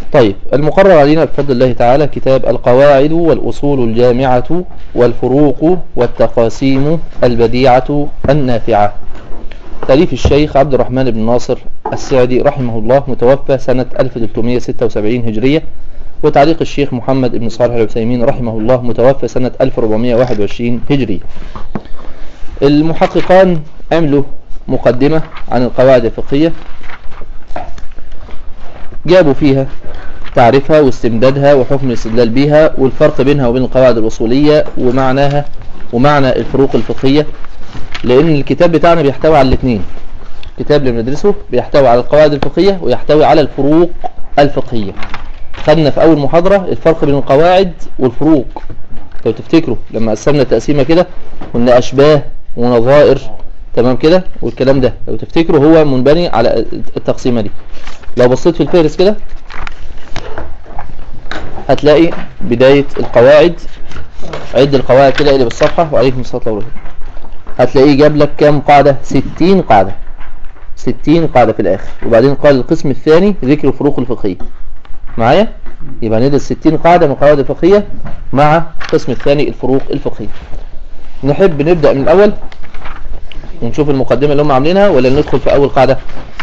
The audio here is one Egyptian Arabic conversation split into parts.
طيب المقرر علينا بفضل الله تعالى كتاب القواعد والأصول الجامعة والفروق والتقاسيم البديعة النافعة تأليف الشيخ عبد الرحمن بن ناصر السعدي رحمه الله متوفى سنة 1376 هجرية وتعليق الشيخ محمد بن صالح العثيمين رحمه الله متوفى سنة 1421 هجرية المحققان عملوا مقدمة عن القواعد الفقهية جابوا فيها تعريفها واستمدادها وحكم الاستدلال بها والفرق بينها وبين القواعد الأصولية ومعناها ومعنى الفروق الفقهية لأن الكتاب بتاعنا بيحتوي على الاثنين الكتاب اللي بندرسه بيحتوي على القواعد الفقهية ويحتوي على الفروق الفقهية خدنا في أول محاضرة الفرق بين القواعد والفروق لو تفتكروا لما قسمنا التقسيمة كده قلنا أشباه ونظائر تمام كده والكلام ده لو تفتكروا هو منبني على التقسيمة دي لو بصيت في الفهرس كده هتلاقي بداية القواعد عد القواعد كده اللي بالصفحة وعليكم الصلاة والسلام هتلاقيه جاب لك كام قاعدة 60 قاعدة 60 قاعدة في الآخر وبعدين قال القسم الثاني ذكر الفروق الفقهية معايا يبقى ندرس 60 قاعدة من القواعد الفقهية مع القسم الثاني الفروق الفقهية نحب نبدأ من الأول ونشوف المقدمة اللي هم عاملينها ولا ندخل في أول قاعدة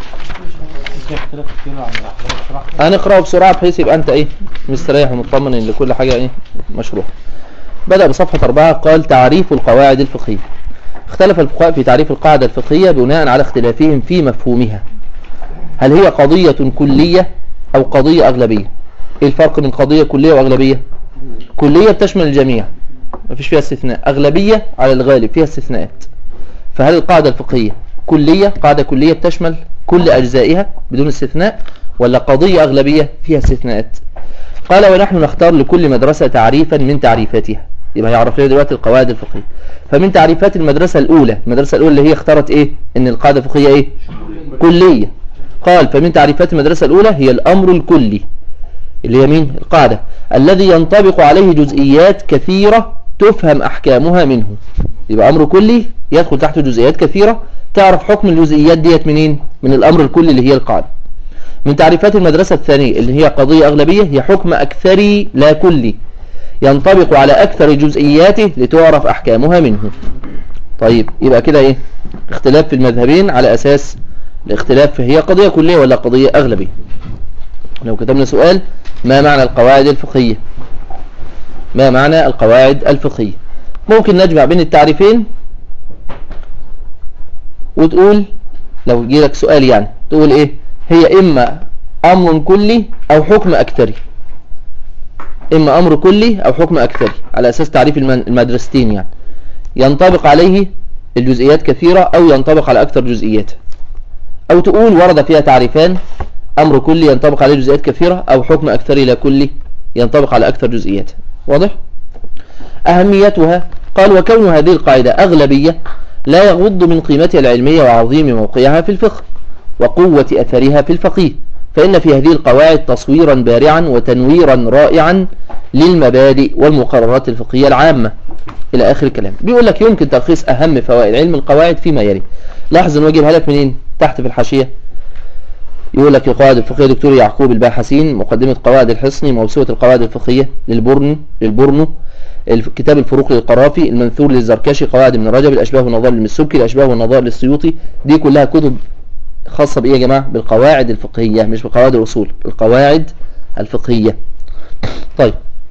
هنقرأه بسرعة بحيث يبقى أنت إيه مستريح ومطمن إن كل حاجة إيه مشروحة بدأ بصفحة أربعة قال تعريف القواعد الفقهية اختلف الفقهاء في تعريف القاعدة الفقهية بناء على اختلافهم في مفهومها هل هي قضية كلية أو قضية أغلبية إيه الفرق بين قضية كلية وأغلبية كلية بتشمل الجميع مفيش فيها استثناء أغلبية على الغالب فيها استثناءات فهل القاعدة الفقهية كلية قاعدة كلية بتشمل كل أجزائها بدون استثناء ولا قضية أغلبية فيها استثناءات قال ونحن نختار لكل مدرسة تعريفا من تعريفاتها يبقى هيعرف لنا دلوقتي القواعد الفقهية فمن تعريفات المدرسة الأولى المدرسة الأولى اللي هي اختارت إيه إن القاعدة الفقهية إيه كلية قال فمن تعريفات المدرسة الأولى هي الأمر الكلي اللي هي مين القاعدة الذي ينطبق عليه جزئيات كثيرة تفهم أحكامها منه يبقى أمر كلي يدخل تحته جزئيات كثيرة تعرف حكم الجزئيات ديت منين من الأمر الكلي اللي هي القاعدة من تعريفات المدرسة الثانية اللي هي قضية أغلبية هي حكم أكثري لا كلي ينطبق على أكثر جزئياته لتعرف أحكامها منه طيب يبقى كده إيه اختلاف في المذهبين على أساس الاختلاف هي قضية كلية ولا قضية أغلبية لو كتبنا سؤال ما معنى القواعد الفقهية ما معنى القواعد الفقهية ممكن نجمع بين التعريفين وتقول لو لك سؤال يعني تقول ايه هي اما امر كلي او حكم اكثري اما امر كلي او حكم اكثري على اساس تعريف المدرستين يعني ينطبق عليه الجزئيات كثيرة او ينطبق على اكثر جزئيات او تقول ورد فيها تعريفان امر كلي ينطبق عليه جزئيات كثيرة او حكم اكثري لا كلي ينطبق على اكثر جزئيات واضح اهميتها قال وكون هذه القاعدة اغلبية لا يغض من قيمتها العلمية وعظيم موقعها في الفقه وقوة أثرها في الفقيه فإن في هذه القواعد تصويرا بارعا وتنويرا رائعا للمبادئ والمقررات الفقهية العامة إلى آخر الكلام بيقول لك يمكن تلخيص أهم فوائد علم القواعد فيما يلي لاحظ أنه يجيبها لك منين تحت في الحاشية يقول لك القواعد الفقهية دكتور يعقوب الباحثين مقدمة قواعد الحصني موسوعة القواعد الفقهية للبرن للبرنو كتاب الفروق للقرافي المنثور للزركشي قواعد ابن رجب الأشباه والنظائر للمسبكي الأشباه والنظائر للسيوطي دي كلها كتب خاصة بإيه يا جماعة بالقواعد الفقهية مش بقواعد الأصول القواعد الفقهية طيب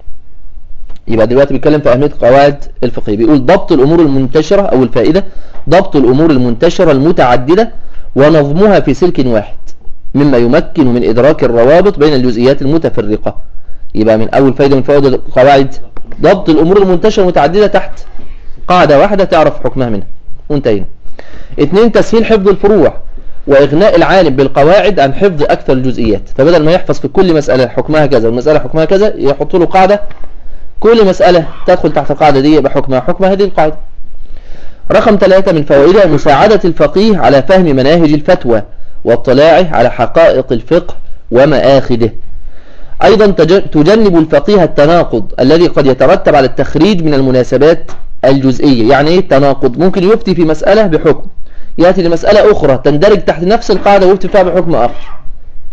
يبقى دلوقتي بيتكلم في أهمية القواعد الفقهية بيقول ضبط الأمور المنتشرة أو الفائدة ضبط الأمور المنتشرة المتعددة ونظمها في سلك واحد مما يمكن من إدراك الروابط بين الجزئيات المتفرقة يبقى من أول فائدة من فوائد القواعد ضبط الأمور المنتشرة المتعددة تحت قاعدة واحدة تعرف حكمها منها وانتهينا اثنين تسهيل حفظ الفروع وإغناء العالم بالقواعد عن حفظ أكثر الجزئيات فبدل ما يحفظ في كل مسألة حكمها كذا والمسألة حكمها كذا يحط له قاعدة كل مسألة تدخل تحت القاعدة دي يبقى حكمها حكم هذه القاعدة رقم ثلاثة من فوائدها مساعدة الفقيه على فهم مناهج الفتوى واطلاعه على حقائق الفقه ومآخذه أيضا تجنب الفقيه التناقض الذي قد يترتب على التخريج من المناسبات الجزئية يعني ايه التناقض ممكن يفتي في مسألة بحكم يأتي لمسألة أخرى تندرج تحت نفس القاعدة ويفتي فيها بحكم آخر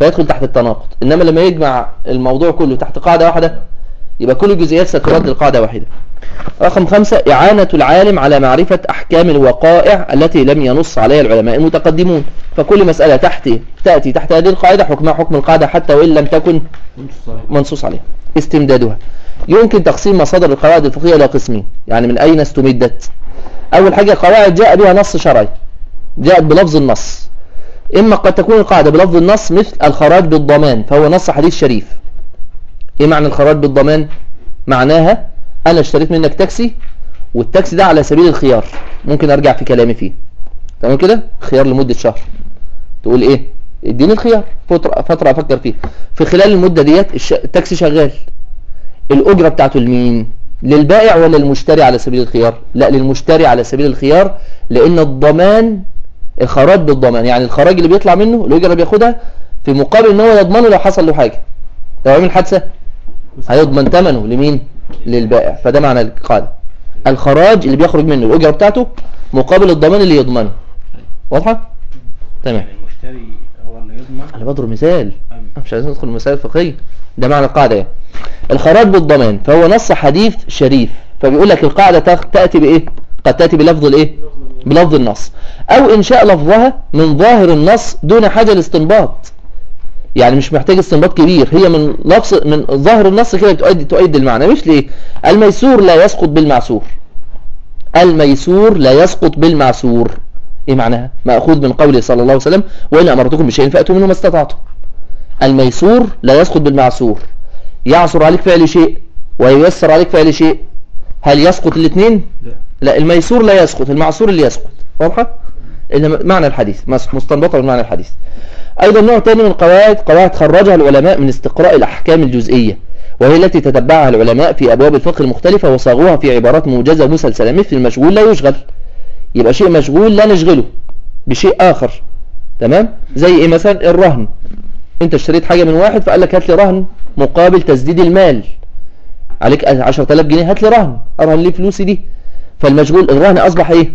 فيدخل تحت التناقض إنما لما يجمع الموضوع كله تحت قاعدة واحدة يبقى كل الجزئيات سترد لقاعدة واحدة رقم خمسة إعانة العالم على معرفة أحكام الوقائع التي لم ينص عليها العلماء المتقدمون فكل مسألة تحت تأتي تحت هذه القاعدة حكمها حكم القاعدة حتى وإن لم تكن منصوص عليها استمدادها يمكن تقسيم مصادر القواعد الفقهية إلى قسمين يعني من أين استمدت أول حاجة قواعد جاء بها نص شرعي جاءت بلفظ النص إما قد تكون القاعدة بلفظ النص مثل الخراج بالضمان فهو نص حديث شريف إيه معنى الخراج بالضمان معناها أنا اشتريت منك تاكسي والتاكسي ده على سبيل الخيار ممكن أرجع في كلامي فيه تمام كده خيار لمدة شهر تقول إيه اديني الخيار فترة, فترة أفكر فيه في خلال المدة ديت الش... التاكسي شغال الأجرة بتاعته لمين للبائع ولا للمشتري على سبيل الخيار لا للمشتري على سبيل الخيار لأن الضمان الخراج بالضمان يعني الخراج اللي بيطلع منه الأجرة بياخدها في مقابل ان هو يضمنه لو حصل له حاجة لو عمل حادثة هيضمن ثمنه لمين للبائع فده معنى القاعدة الخراج اللي بيخرج منه الأجرة بتاعته مقابل الضمان اللي يضمنه واضحة تمام يعني المشتري هو اللي يضمن انا بضرب مثال أيوة. مش عايزين ندخل المسائل الفقهيه ده معنى القاعده يعني الخراج بالضمان فهو نص حديث شريف فبيقول لك القاعده تخ- تاتي بايه قد تاتي بلفظ الايه بلفظ النص او انشاء لفظها من ظاهر النص دون حاجه لاستنباط يعني مش محتاج استنباط كبير هي من لفظ من ظاهر النص كده تؤدي تؤدي المعنى مش ليه الميسور لا يسقط بالمعسور الميسور لا يسقط بالمعسور ايه معناها ماخوذ من قوله صلى الله عليه وسلم وان امرتكم بشيء فاتوا منه ما استطعتم الميسور لا يسقط بالمعسور يعصر عليك فعل شيء وييسر عليك فعل شيء هل يسقط الاثنين لا لا الميسور لا يسقط المعسور اللي يسقط واضحه إن معنى الحديث مس- مستنبطه من معنى الحديث ايضا نوع ثاني من القواعد قواعد خرجها العلماء من استقراء الاحكام الجزئيه وهي التي تتبعها العلماء في ابواب الفقه المختلفه وصاغوها في عبارات موجزه ومسلسله مثل المشغول لا يشغل يبقى شيء مشغول لا نشغله بشيء اخر تمام زي ايه مثلا الرهن انت اشتريت حاجه من واحد فقال لك هات لي رهن مقابل تسديد المال عليك 10000 جنيه هات لي رهن ارهن لي فلوسي دي فالمشغول الرهن اصبح ايه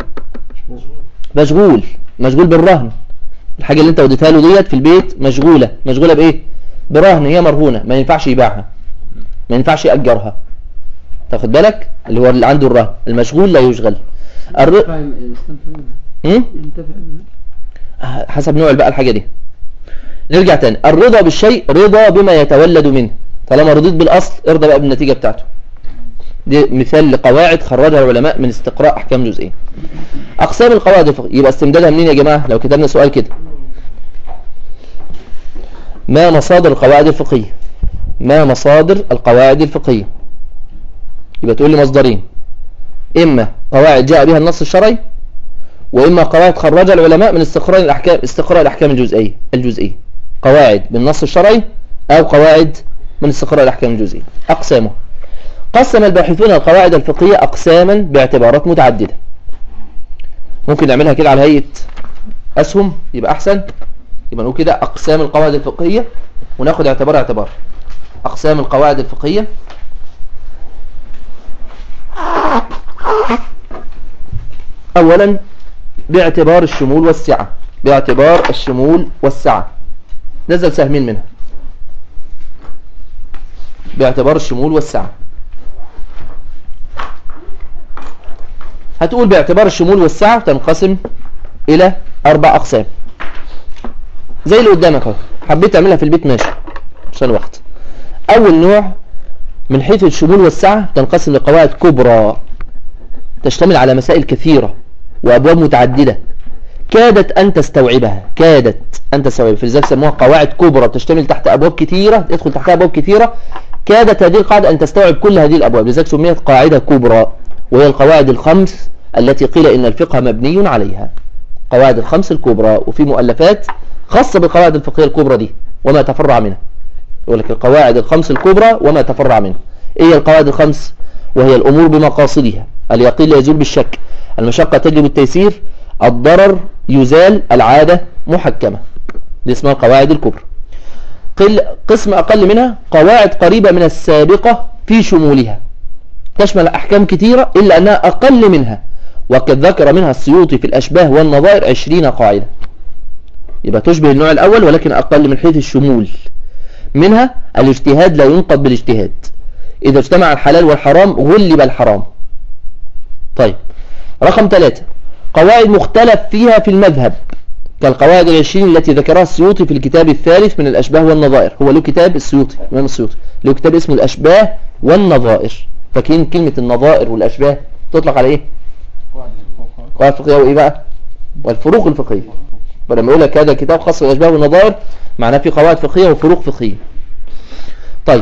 مشغول مشغول بالرهن الحاجه اللي انت وديتها له ديت في البيت مشغوله مشغوله بايه برهن هي مرهونه ما ينفعش يبيعها ما ينفعش ياجرها تاخد بالك اللي هو اللي عنده الرهن المشغول لا يشغل الر... فاهم يستنفع منها هم؟ ينتفع منها حسب نوع بقى الحاجة دي نرجع تاني الرضا بالشيء رضا بما يتولد منه طالما رضيت بالأصل ارضى بقى بالنتيجة بتاعته دي مثال لقواعد خرجها العلماء من استقراء أحكام جزئية أقسام القواعد الفقهية يبقى استمدادها منين يا جماعة لو كتبنا سؤال كده ما مصادر القواعد الفقهية ما مصادر القواعد الفقهية يبقى تقول لي مصدرين إما قواعد جاء بها النص الشرعي واما قواعد خرجها العلماء من استقراء الاحكام استقراء الاحكام الجزئيه الجزئيه قواعد بالنص الشرعي او قواعد من استقراء الاحكام الجزئيه اقسامه قسم الباحثون القواعد الفقهيه اقساما باعتبارات متعدده ممكن نعملها كده على هيئه اسهم يبقى احسن يبقى نقول كده اقسام القواعد الفقهيه وناخد اعتبار اعتبار اقسام القواعد الفقهيه اولا باعتبار الشمول والسعة باعتبار الشمول والسعة نزل سهمين منها باعتبار الشمول والسعة هتقول باعتبار الشمول والسعة تنقسم إلى أربع أقسام زي اللي قدامك اهو حبيت تعملها في البيت ماشي عشان الوقت أول نوع من حيث الشمول والسعة تنقسم لقواعد كبرى تشتمل على مسائل كثيرة وأبواب متعددة كادت أن تستوعبها كادت أن تستوعبها فلذلك سموها قواعد كبرى تشتمل تحت أبواب كثيرة يدخل تحتها أبواب كثيرة كادت هذه القاعدة أن تستوعب كل هذه الأبواب لذلك سميت قاعدة كبرى وهي القواعد الخمس التي قيل إن الفقه مبني عليها قواعد الخمس الكبرى وفي مؤلفات خاصة بالقواعد الفقهية الكبرى دي وما تفرع منها يقول لك القواعد الخمس الكبرى وما تفرع منها ايه هي القواعد الخمس وهي الامور بمقاصدها اليقين لا يزول بالشك المشقة تجلب التيسير الضرر يزال العادة محكمة دي اسمها القواعد الكبرى قل قسم أقل منها قواعد قريبة من السابقة في شمولها تشمل أحكام كثيرة إلا أنها أقل منها وقد ذكر منها السيوطي في الأشباه والنظائر عشرين قاعدة يبقى تشبه النوع الأول ولكن أقل من حيث الشمول منها الاجتهاد لا ينقض بالاجتهاد إذا اجتمع الحلال والحرام غلب الحرام طيب رقم ثلاثة قواعد مختلف فيها في المذهب كالقواعد العشرين التي ذكرها السيوطي في الكتاب الثالث من الأشباه والنظائر هو له كتاب السيوطي الإمام السيوطي له كتاب اسمه الأشباه والنظائر فاكرين كلمة النظائر والأشباه تطلق على إيه؟ قواعد فقهية وإيه بقى؟ والفروق الفقهية فلما يقول لك هذا كتاب خاص بالأشباه والنظائر معناه في قواعد فقهية وفروق فقهية طيب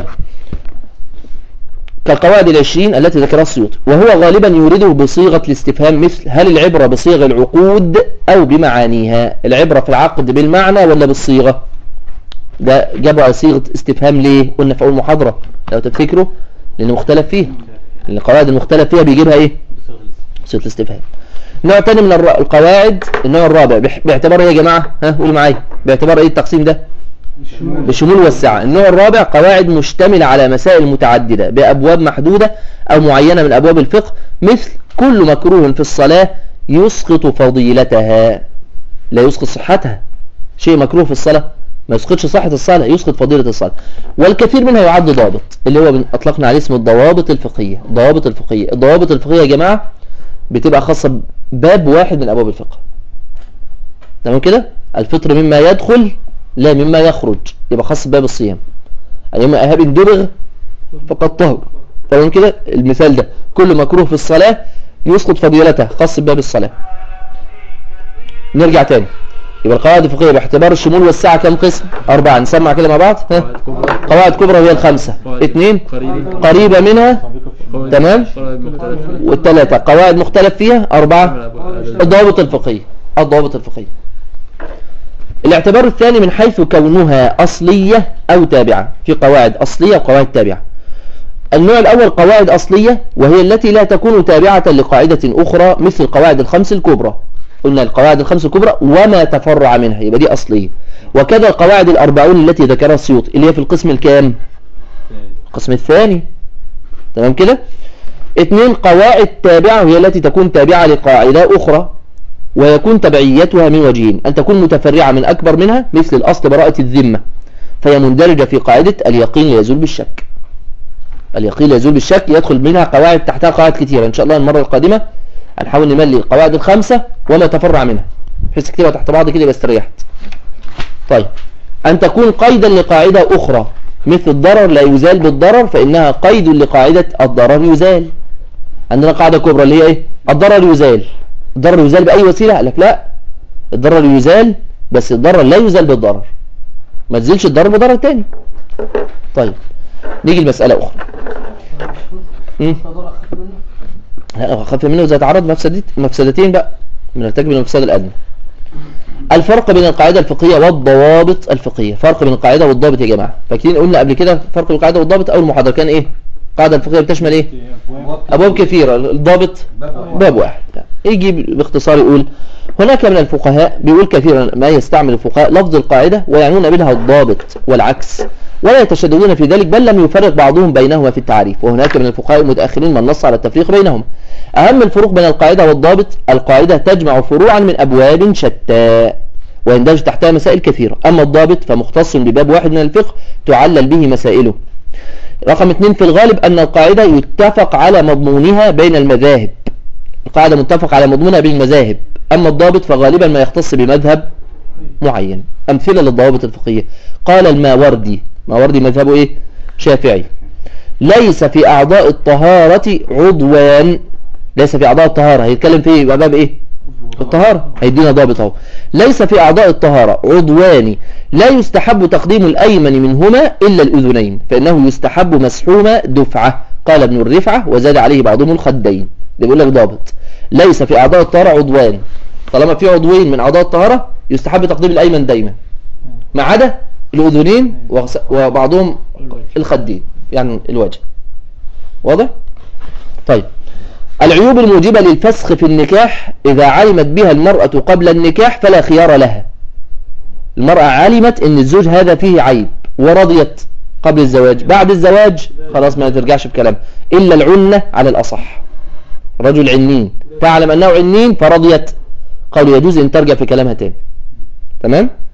كالقواعد العشرين التي ذكرها السيوطي وهو غالبا يورده بصيغة الاستفهام مثل هل العبرة بصيغ العقود أو بمعانيها العبرة في العقد بالمعنى ولا بالصيغة ده جابوا على صيغة استفهام ليه قلنا في أول محاضرة لو تفتكروا لأنه مختلف فيها لأن القواعد المختلف فيها بيجيبها إيه صيغة الاستفهام نوع تاني من الر- القواعد النوع الرابع بح- باعتبار ايه يا جماعة ها قولوا معايا باعتبار ايه التقسيم ده بشمول والسعة النوع الرابع قواعد مشتملة على مسائل متعددة بأبواب محدودة أو معينة من أبواب الفقه مثل كل مكروه في الصلاة يسقط فضيلتها لا يسقط صحتها شيء مكروه في الصلاة ما يسقطش صحة الصلاة يسقط فضيلة الصلاة والكثير منها يعد ضابط اللي هو بن- أطلقنا عليه اسم الضوابط الفقهية ضوابط الفقهية الضوابط الفقهية يا جماعة بتبقى خاصة باب واحد من أبواب الفقه تمام كده الفطر مما يدخل لا مما يخرج يبقى خاص بباب الصيام أيما أهاب دبغ فقد طهر تمام كده المثال ده كل مكروه في الصلاة يسقط فضيلته خاص بباب الصلاة نرجع تاني يبقى القواعد الفقهية باعتبار الشمول والسعة كم قسم أربعة نسمع كده مع بعض ها؟ قواعد كبرى وهي الخمسة اثنين قريبة منها تمام والثلاثة قواعد مختلف فيها أربعة الضوابط الفقهية الضوابط الفقهية الاعتبار الثاني من حيث كونها أصلية أو تابعة في قواعد أصلية وقواعد تابعة النوع الأول قواعد أصلية وهي التي لا تكون تابعة لقاعدة أخرى مثل القواعد الخمس الكبرى قلنا القواعد الخمس الكبرى وما تفرع منها يبقى دي أصلية وكذا القواعد الأربعون التي ذكرها السيوط اللي هي في القسم الكام القسم الثاني تمام كده اثنين قواعد تابعة وهي التي تكون تابعة لقاعدة أخرى ويكون تبعيتها من وجهين أن تكون متفرعة من أكبر منها مثل الأصل براءة الذمة فهي مندرجة في قاعدة اليقين لا يزول بالشك اليقين لا يزول بالشك يدخل منها قواعد تحتها قواعد كثيرة إن شاء الله المرة القادمة هنحاول نملي القواعد الخمسة وما تفرع منها بحيث كتيرة تحت بعض كده بس استريحت طيب أن تكون قيدا لقاعدة أخرى مثل الضرر لا يزال بالضرر فإنها قيد لقاعدة الضرر يزال عندنا قاعدة كبرى اللي هي إيه الضرر يزال الضرر يزال بأي وسيلة قال لك لا الضرر يزال بس الضرر لا يزال بالضرر ما تزيلش الضرر بضرر تاني طيب نيجي لمسألة أخرى مم. لا أخف منه إذا تعرض مفسدت مفسدتين بقى من ارتكب المفسدة الأدنى الفرق بين القاعدة الفقهية والضوابط الفقهية فرق بين القاعدة والضابط يا جماعة فاكرين قلنا قبل كده فرق بين القاعدة والضابط أول محاضرة كان إيه القاعدة الفقهية بتشمل إيه أبواب كثيرة الضابط باب واحد يجي باختصار يقول هناك من الفقهاء بيقول كثيرا ما يستعمل الفقهاء لفظ القاعدة ويعنون منها الضابط والعكس ولا يتشددون في ذلك بل لم يفرق بعضهم بينهما في التعريف وهناك من الفقهاء المتأخرين من نص على التفريق بينهما أهم الفروق بين القاعدة والضابط القاعدة تجمع فروعا من أبواب شتى ويندرج تحتها مسائل كثيرة أما الضابط فمختص بباب واحد من الفقه تعلل به مسائله رقم اثنين في الغالب أن القاعدة يتفق على مضمونها بين المذاهب القاعدة متفق على مضمونها بين المذاهب أما الضابط فغالبا ما يختص بمذهب معين أمثلة للضوابط الفقهية قال الماوردي ماوردي مذهبه إيه شافعي ليس في أعضاء الطهارة عضوان ليس في أعضاء الطهارة هيتكلم في باب إيه الطهارة هيدينا ضابط اهو ليس في أعضاء الطهارة عضوان لا يستحب تقديم الأيمن منهما إلا الأذنين فإنه يستحب مسحوما دفعة قال ابن الرفعة وزاد عليه بعضهم الخدين ده بيقول لك ضابط ليس في أعضاء الطهارة عضوان طالما في عضوين من أعضاء الطهارة يستحب تقديم الأيمن دايما ما عدا الأذنين وغس- وبعضهم الخدين يعني الوجه واضح؟ طيب العيوب الموجبة للفسخ في النكاح إذا علمت بها المرأة قبل النكاح فلا خيار لها المرأة علمت ان الزوج هذا فيه عيب ورضيت قبل الزواج بعد الزواج خلاص ما ترجعش بكلام إلا العنة على الأصح رجل عنين تعلم أنه عنين فرضيت قالوا يجوز أن ترجع في كلامها تاني تمام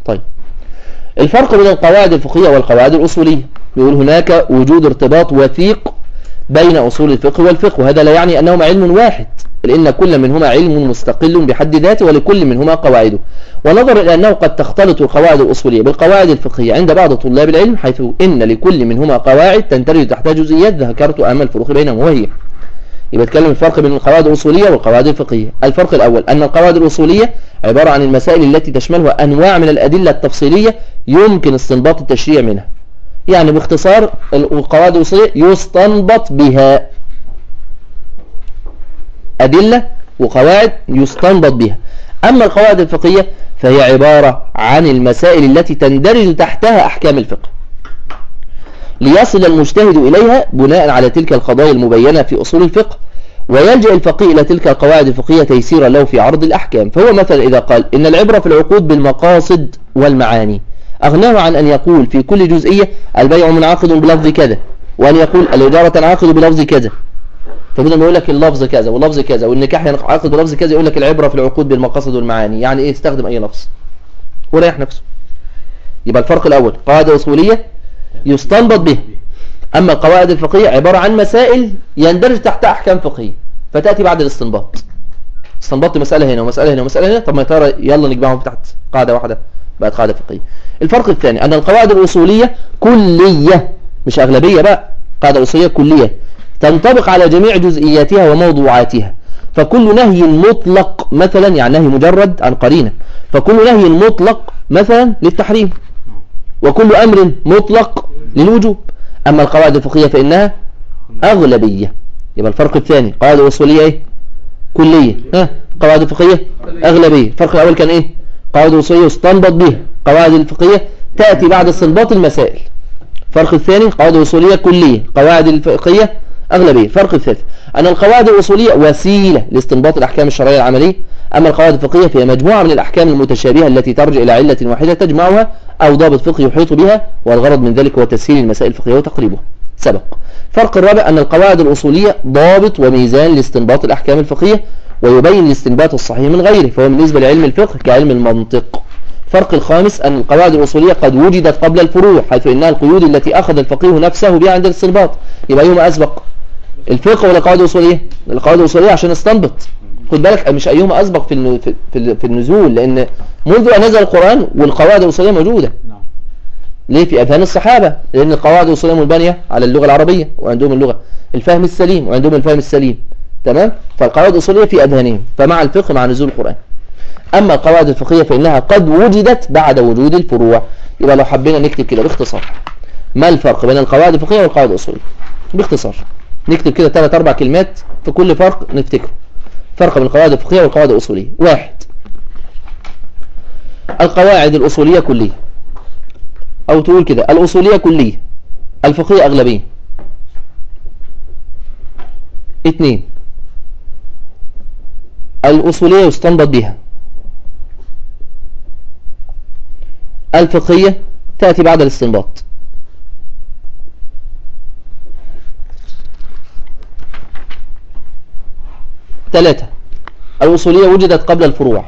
طيب الفرق بين القواعد الفقهية والقواعد الأصولية بيقول هناك وجود ارتباط وثيق بين أصول الفقه والفقه وهذا لا يعني أنهما علم واحد لأن كل منهما علم مستقل بحد ذاته ولكل منهما قواعده ونظر إلى أنه قد تختلط القواعد الأصولية بالقواعد الفقهية عند بعض طلاب العلم حيث إن لكل منهما قواعد تندرج تحت جزئيات ذكرت أهم الفروق بينهم وهي يبقى اتكلم الفرق بين القواعد الأصولية والقواعد الفقهية الفرق الأول أن القواعد الأصولية عبارة عن المسائل التي تشملها أنواع من الأدلة التفصيلية يمكن استنباط التشريع منها يعني باختصار القواعد الأصولية يستنبط بها أدلة وقواعد يستنبط بها أما القواعد الفقهية فهي عبارة عن المسائل التي تندرج تحتها أحكام الفقه ليصل المجتهد إليها بناء على تلك القضايا المبينة في أصول الفقه ويلجأ الفقيه إلى تلك القواعد الفقهية تيسيرا له في عرض الأحكام فهو مثلا إذا قال إن العبرة في العقود بالمقاصد والمعاني أغناه عن أن يقول في كل جزئية البيع منعقد بلفظ كذا وأن يقول الإدارة تنعقد بلفظ كذا فبدل ما يقول لك اللفظ كذا واللفظ كذا والنكاح ينعقد بلفظ كذا يقول لك العبرة في العقود بالمقاصد والمعاني يعني إيه استخدم أي لفظ وريح نفسه يبقى الفرق الأول قاعدة أصولية يستنبط به أما القواعد الفقهية عبارة عن مسائل يندرج تحت أحكام فقهية فتأتي بعد الاستنباط استنبطت مسألة هنا ومسألة هنا ومسألة هنا طب ما ترى يلا نجمعهم تحت قاعدة واحدة بقت قاعدة فقهية الفرق الثاني أن القواعد الأصولية كلية مش أغلبية بقى قاعدة أصولية كلية تنطبق على جميع جزئياتها وموضوعاتها فكل نهي مطلق مثلا يعني نهي مجرد عن قرينة فكل نهي مطلق مثلا للتحريم وكل أمر مطلق للوجوب أما القواعد الفقهية فإنها أغلبية يبقى الفرق الثاني قواعد أصولية إيه؟ كلية ها قواعد الفقهية أغلبية الفرق الأول كان إيه قواعد أصولية يستنبط بها قواعد الفقهية تأتي بعد استنباط المسائل الفرق الثاني قواعد أصولية كلية قواعد الفقهية أغلبية الفرق الثالث أن القواعد الأصولية وسيلة لاستنباط الأحكام الشرعية العملية أما القواعد الفقهية فهي مجموعة من الأحكام المتشابهة التي ترجع إلى علة واحدة تجمعها أو ضابط فقهي يحيط بها والغرض من ذلك هو تسهيل المسائل الفقهية وتقريبها سبق فرق الرابع أن القواعد الأصولية ضابط وميزان لاستنباط الأحكام الفقهية ويبين الاستنباط الصحيح من غيره فهو بالنسبة لعلم الفقه كعلم المنطق الفرق الخامس أن القواعد الأصولية قد وجدت قبل الفروع حيث إنها القيود التي أخذ الفقيه نفسه بها عند الاستنباط يبقى أيهما أسبق الفقه ولا القواعد الأصولية القواعد الأصولية عشان استنبط خد بالك مش أيهما أسبق في الن- في- في في النزول لأن منذ أن نزل القرآن والقواعد الأصولية موجودة نعم ليه في أذهان الصحابة لأن القواعد الأصولية منبنية على اللغة العربية وعندهم اللغة الفهم السليم وعندهم الفهم السليم تمام فالقواعد الأصولية في أذهانهم فمع الفقه مع نزول القرآن أما القواعد الفقهية فإنها قد وجدت بعد وجود الفروع يبقى لو حبينا نكتب كده باختصار ما الفرق بين القواعد الفقهية والقواعد الأصولية باختصار نكتب كده ثلاث أربع كلمات في كل فرق نفتكره فرق بين القواعد الفقهية والقواعد الأصولية واحد القواعد الأصولية كلية أو تقول كده الأصولية كلية الفقهية أغلبية اثنين الأصولية يستنبط بها الفقهية تأتي بعد الاستنباط ثلاثة الأصولية وجدت قبل الفروع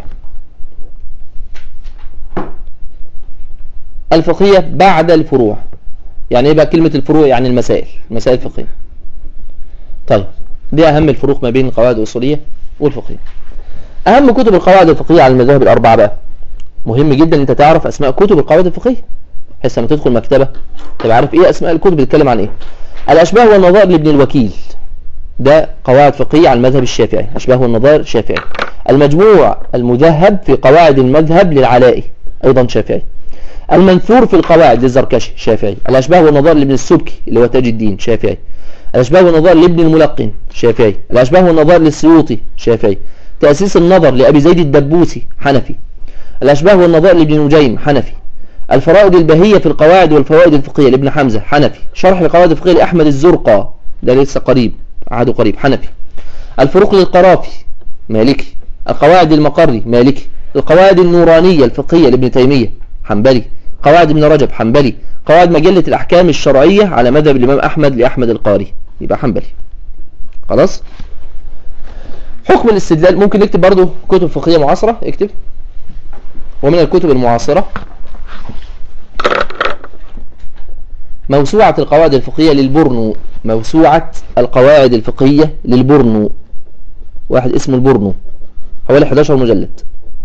الفقهية بعد الفروع يعني ايه بقى كلمة الفروع يعني المسائل المسائل الفقهية طيب دي أهم الفروق ما بين القواعد الأصولية والفقهية أهم كتب القواعد الفقهية على المذاهب الأربعة بقى مهم جدا أنت تعرف أسماء كتب القواعد الفقهية بحيث لما تدخل مكتبة تبقى عارف إيه أسماء الكتب بتتكلم عن إيه الأشباه والنظائر لابن الوكيل ده قواعد فقهية على المذهب الشافعي أشباه والنظائر شافعي المجموع المذهب في قواعد المذهب للعلائي أيضا شافعي المنثور في القواعد للزركشي شافعي الأشباه والنظائر لابن السبكي اللي هو تاج الدين شافعي الأشباه والنظائر لابن الملقن شافعي الأشباه والنظائر للسيوطي شافعي تأسيس النظر لأبي زيد الدبوسي حنفي الأشباه والنظائر لابن نجيم حنفي الفرائض البهية في القواعد والفوائد الفقهية لابن حمزة حنفي شرح القواعد الفقهية لأحمد الزرقا ده لسه قريب عهده قريب حنفي الفروق للقرافي مالكي القواعد المقري مالكي القواعد النورانية الفقهية لابن تيمية حنبلي قواعد ابن رجب حنبلي قواعد مجلة الأحكام الشرعية على مذهب الإمام أحمد لأحمد القاري يبقى حنبلي خلاص حكم الاستدلال ممكن نكتب برضو كتب فقهية معاصرة اكتب ومن الكتب المعاصرة موسوعة القواعد الفقهية للبرنو موسوعة القواعد الفقهية للبرنو واحد اسمه البرنو حوالي 11 مجلد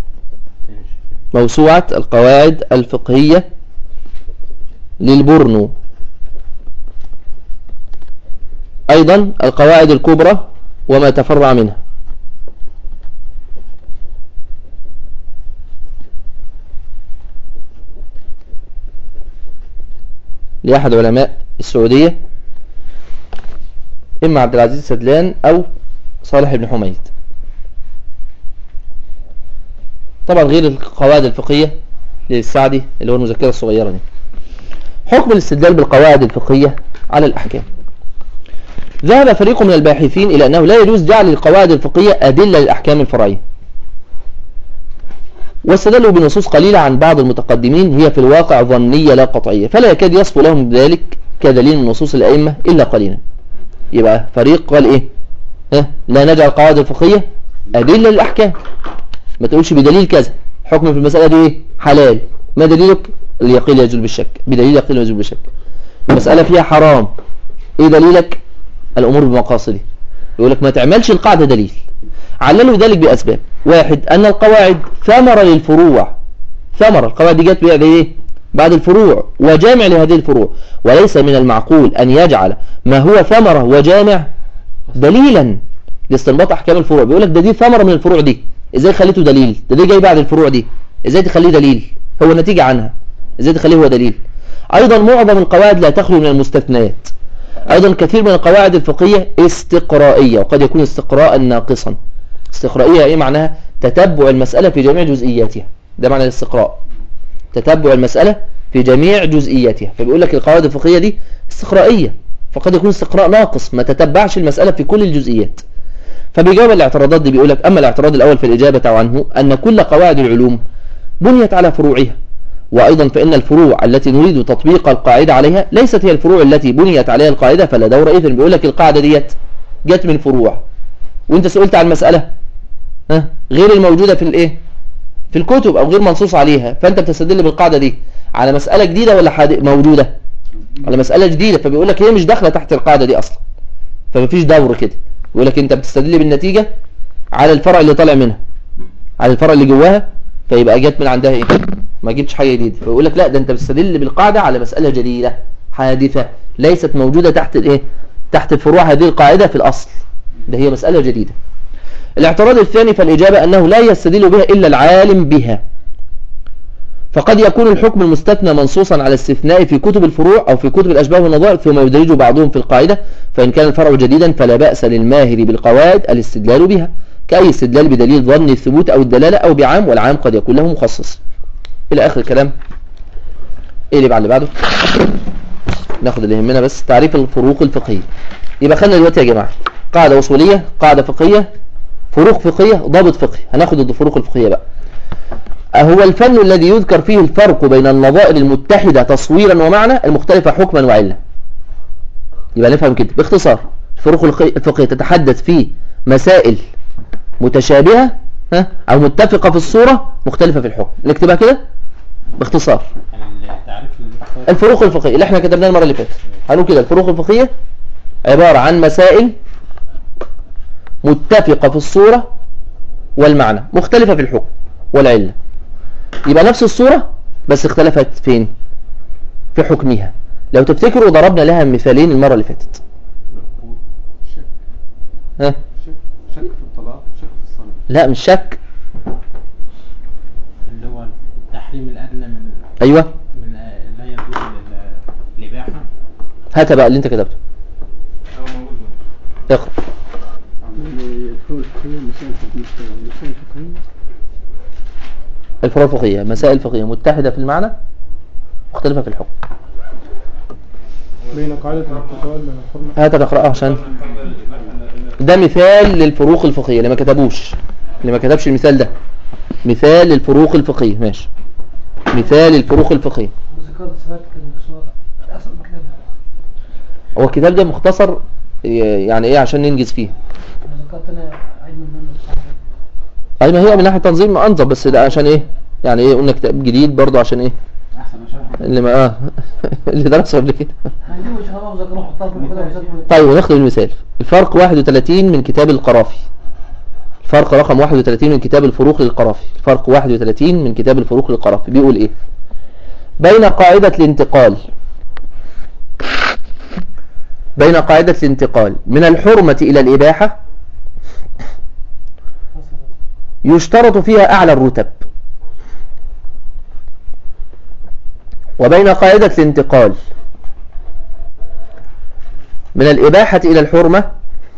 موسوعة القواعد الفقهية للبرنو أيضا القواعد الكبرى وما تفرع منها لأحد علماء السعودية إما عبد العزيز سدلان أو صالح بن حميد طبعا غير القواعد الفقهية للسعدي اللي هو المذكرة الصغيرة دي حكم الاستدلال بالقواعد الفقهية على الأحكام ذهب فريق من الباحثين إلى أنه لا يجوز جعل القواعد الفقهية أدلة للأحكام الفرعية واستدلوا بنصوص قليلة عن بعض المتقدمين هي في الواقع ظنية لا قطعية فلا يكاد يصفو لهم ذلك كدليل من نصوص الأئمة إلا قليلا يبقى فريق قال إيه ها لا نجعل القواعد الفقهية أدلة للأحكام ما تقولش بدليل كذا حكم في المسألة دي إيه حلال ما دليلك اليقين لا يزول بالشك بدليل يقين لا يزول بالشك المسألة فيها حرام إيه دليلك الأمور بمقاصده يقول لك ما تعملش القاعدة دليل عللوا ذلك بأسباب واحد أن القواعد ثمرة للفروع ثمرة القواعد دي جت بعد إيه بعد الفروع وجامع لهذه الفروع وليس من المعقول أن يجعل ما هو ثمرة وجامع دليلا لاستنباط أحكام الفروع بيقول لك ده دي ثمرة من الفروع دي إزاي خليته دليل ده دي جاي بعد الفروع دي إزاي تخليه دليل هو النتيجة عنها إزاي تخليه هو دليل أيضا معظم القواعد لا تخلو من المستثنيات أيضا كثير من القواعد الفقهية استقرائية وقد يكون استقراء ناقصا استقرائية ايه معناها تتبع المسألة في جميع جزئياتها ده معنى الاستقراء تتبع المسألة في جميع جزئياتها فبيقول لك القواعد الفقهية دي استقرائية فقد يكون استقراء ناقص ما تتبعش المسألة في كل الجزئيات فبيجاوب الاعتراضات دي بيقول لك أما الاعتراض الأول في الإجابة عنه أن كل قواعد العلوم بنيت على فروعها وأيضا فإن الفروع التي نريد تطبيق القاعدة عليها ليست هي الفروع التي بنيت عليها القاعدة فلا دور إذن بيقول لك القاعدة ديت جت من فروع وانت سئلت عن مسألة ها غير الموجودة في الايه في الكتب او غير منصوص عليها فانت بتستدل بالقاعدة دي على مسألة جديدة ولا حاد... موجودة على مسألة جديدة فبيقول لك هي مش داخلة تحت القاعدة دي اصلا فمفيش دور كده بيقول لك انت بتستدل بالنتيجة على الفرع اللي طالع منها على الفرع اللي جواها فيبقى جت من عندها ايه ما جبتش حاجة جديدة فيقول لك لا ده انت بتستدل بالقاعدة على مسألة جديدة حادثة ليست موجودة تحت الايه تحت فروع هذه القاعدة في الاصل ده هي مسألة جديدة الاعتراض الثاني فالإجابة أنه لا يستدل بها إلا العالم بها فقد يكون الحكم المستثنى منصوصا على استثناء في كتب الفروع أو في كتب الأشباه والنظائر ثم يدرج بعضهم في القاعدة فإن كان الفرع جديدا فلا بأس للماهر بالقواعد الاستدلال بها كأي استدلال بدليل ظن الثبوت أو الدلالة أو بعام والعام قد يكون له مخصص إلى آخر الكلام إيه اللي بعد اللي بعده ناخد اللي يهمنا بس تعريف الفروق الفقهية يبقى خلينا دلوقتي يا جماعة قاعدة أصولية قاعدة فقهية فروق فقهية ضابط فقهي هناخد الفروق الفقهية بقى هو الفن الذي يذكر فيه الفرق بين النظائر المتحدة تصويرا ومعنى المختلفة حكما وعلة يبقى نفهم كده باختصار الفروق الفقهية تتحدث في مسائل متشابهة ها أو متفقة في الصورة مختلفة في الحكم نكتبها كده باختصار التعريف اللي الفروق الفقهية اللي احنا كتبناه المرة اللي فاتت هنقول كده الفروق الفقهية عبارة عن مسائل متفقة في الصورة والمعنى مختلفة في الحكم والعلة يبقى نفس الصورة بس اختلفت فين في حكمها لو تفتكروا ضربنا لها مثالين المرة اللي فاتت شك ها شك شك في الطلاق وشك في الصلاة لا مش شك اللي هو التحريم الأدنى من ايوه من لا يجوز لل- الإباحة هات بقى اللي انت كتبته أو موجود اقرأ الفروع الفقهية مسائل فقهية مسائل فقهية الفروع الفقهية مسائل فقهية متحدة في المعنى مختلفة في الحكم بين قاعدة الاتصال من الحرمة هات نقرأها عشان ده مثال للفروق الفقهية اللي ما كتبوش اللي ما كتبش المثال ده مثال للفروق الفقهية ماشي مثال للفروق الفقهية ذكر الصفات كان بصورة أصل مكتبها هو الكتاب ده مختصر ي- يعني ايه عشان ننجز فيه ذكرت أنا علم منه اي ما هي من ناحية تنظيم انظم بس ده عشان ايه يعني ايه قلنا كتاب جديد برضه عشان ايه اللي ما اه اللي درسه قبل كده هنجيبه ان شاء الله وذاكره نحطها في الكتاب وذاكره طيب وناخد المثال الفرق 31 من كتاب القرافي الفرق رقم 31 من كتاب الفروق للقرافي الفرق 31 من كتاب الفروق للقرافي بيقول ايه بين قاعدة الانتقال بين قاعدة الانتقال من الحرمة إلى الإباحة يشترط فيها أعلى الرتب وبين قاعدة الانتقال من الإباحة إلى الحرمة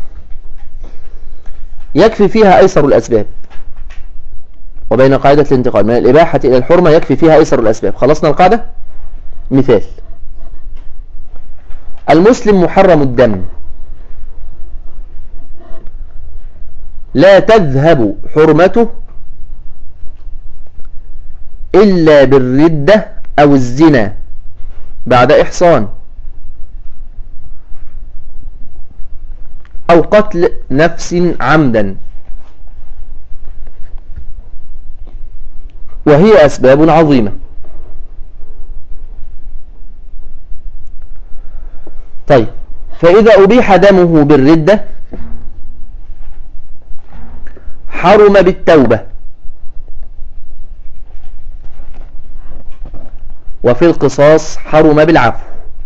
يكفي فيها أيسر الأسباب وبين قاعدة الانتقال من الإباحة إلى الحرمة يكفي فيها أيسر الأسباب خلصنا القاعدة مثال المسلم محرم الدم لا تذهب حرمته إلا بالردة أو الزنا بعد إحصان أو قتل نفس عمدا وهي أسباب عظيمة طيب فإذا أبيح دمه بالردة حرم بالتوبة وفي القصاص حرم بالعفو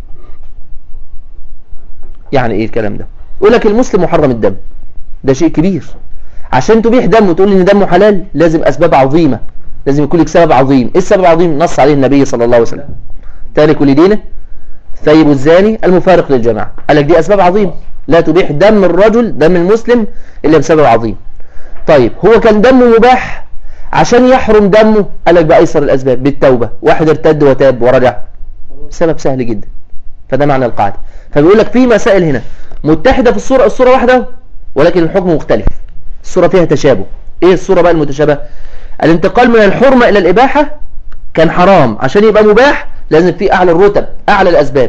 يعني ايه الكلام ده يقول لك المسلم محرم الدم ده شيء كبير عشان تبيح دم وتقول ان دمه حلال لازم اسباب عظيمة لازم يكون لك سبب عظيم ايه السبب العظيم نص عليه النبي صلى الله عليه وسلم تارك لدينه ثيب الزاني المفارق للجماعة قال لك دي اسباب عظيمة لا تبيح دم الرجل دم المسلم الا بسبب عظيم طيب هو كان دمه مباح عشان يحرم دمه قال لك بأيسر الأسباب بالتوبة واحد ارتد وتاب ورجع سبب سهل جدا فده معنى القاعدة فبيقول لك في مسائل هنا متحدة في الصورة الصورة واحدة ولكن الحكم مختلف الصورة فيها تشابه ايه الصورة بقى المتشابه الانتقال من الحرمة الى الاباحة كان حرام عشان يبقى مباح لازم في اعلى الرتب اعلى الاسباب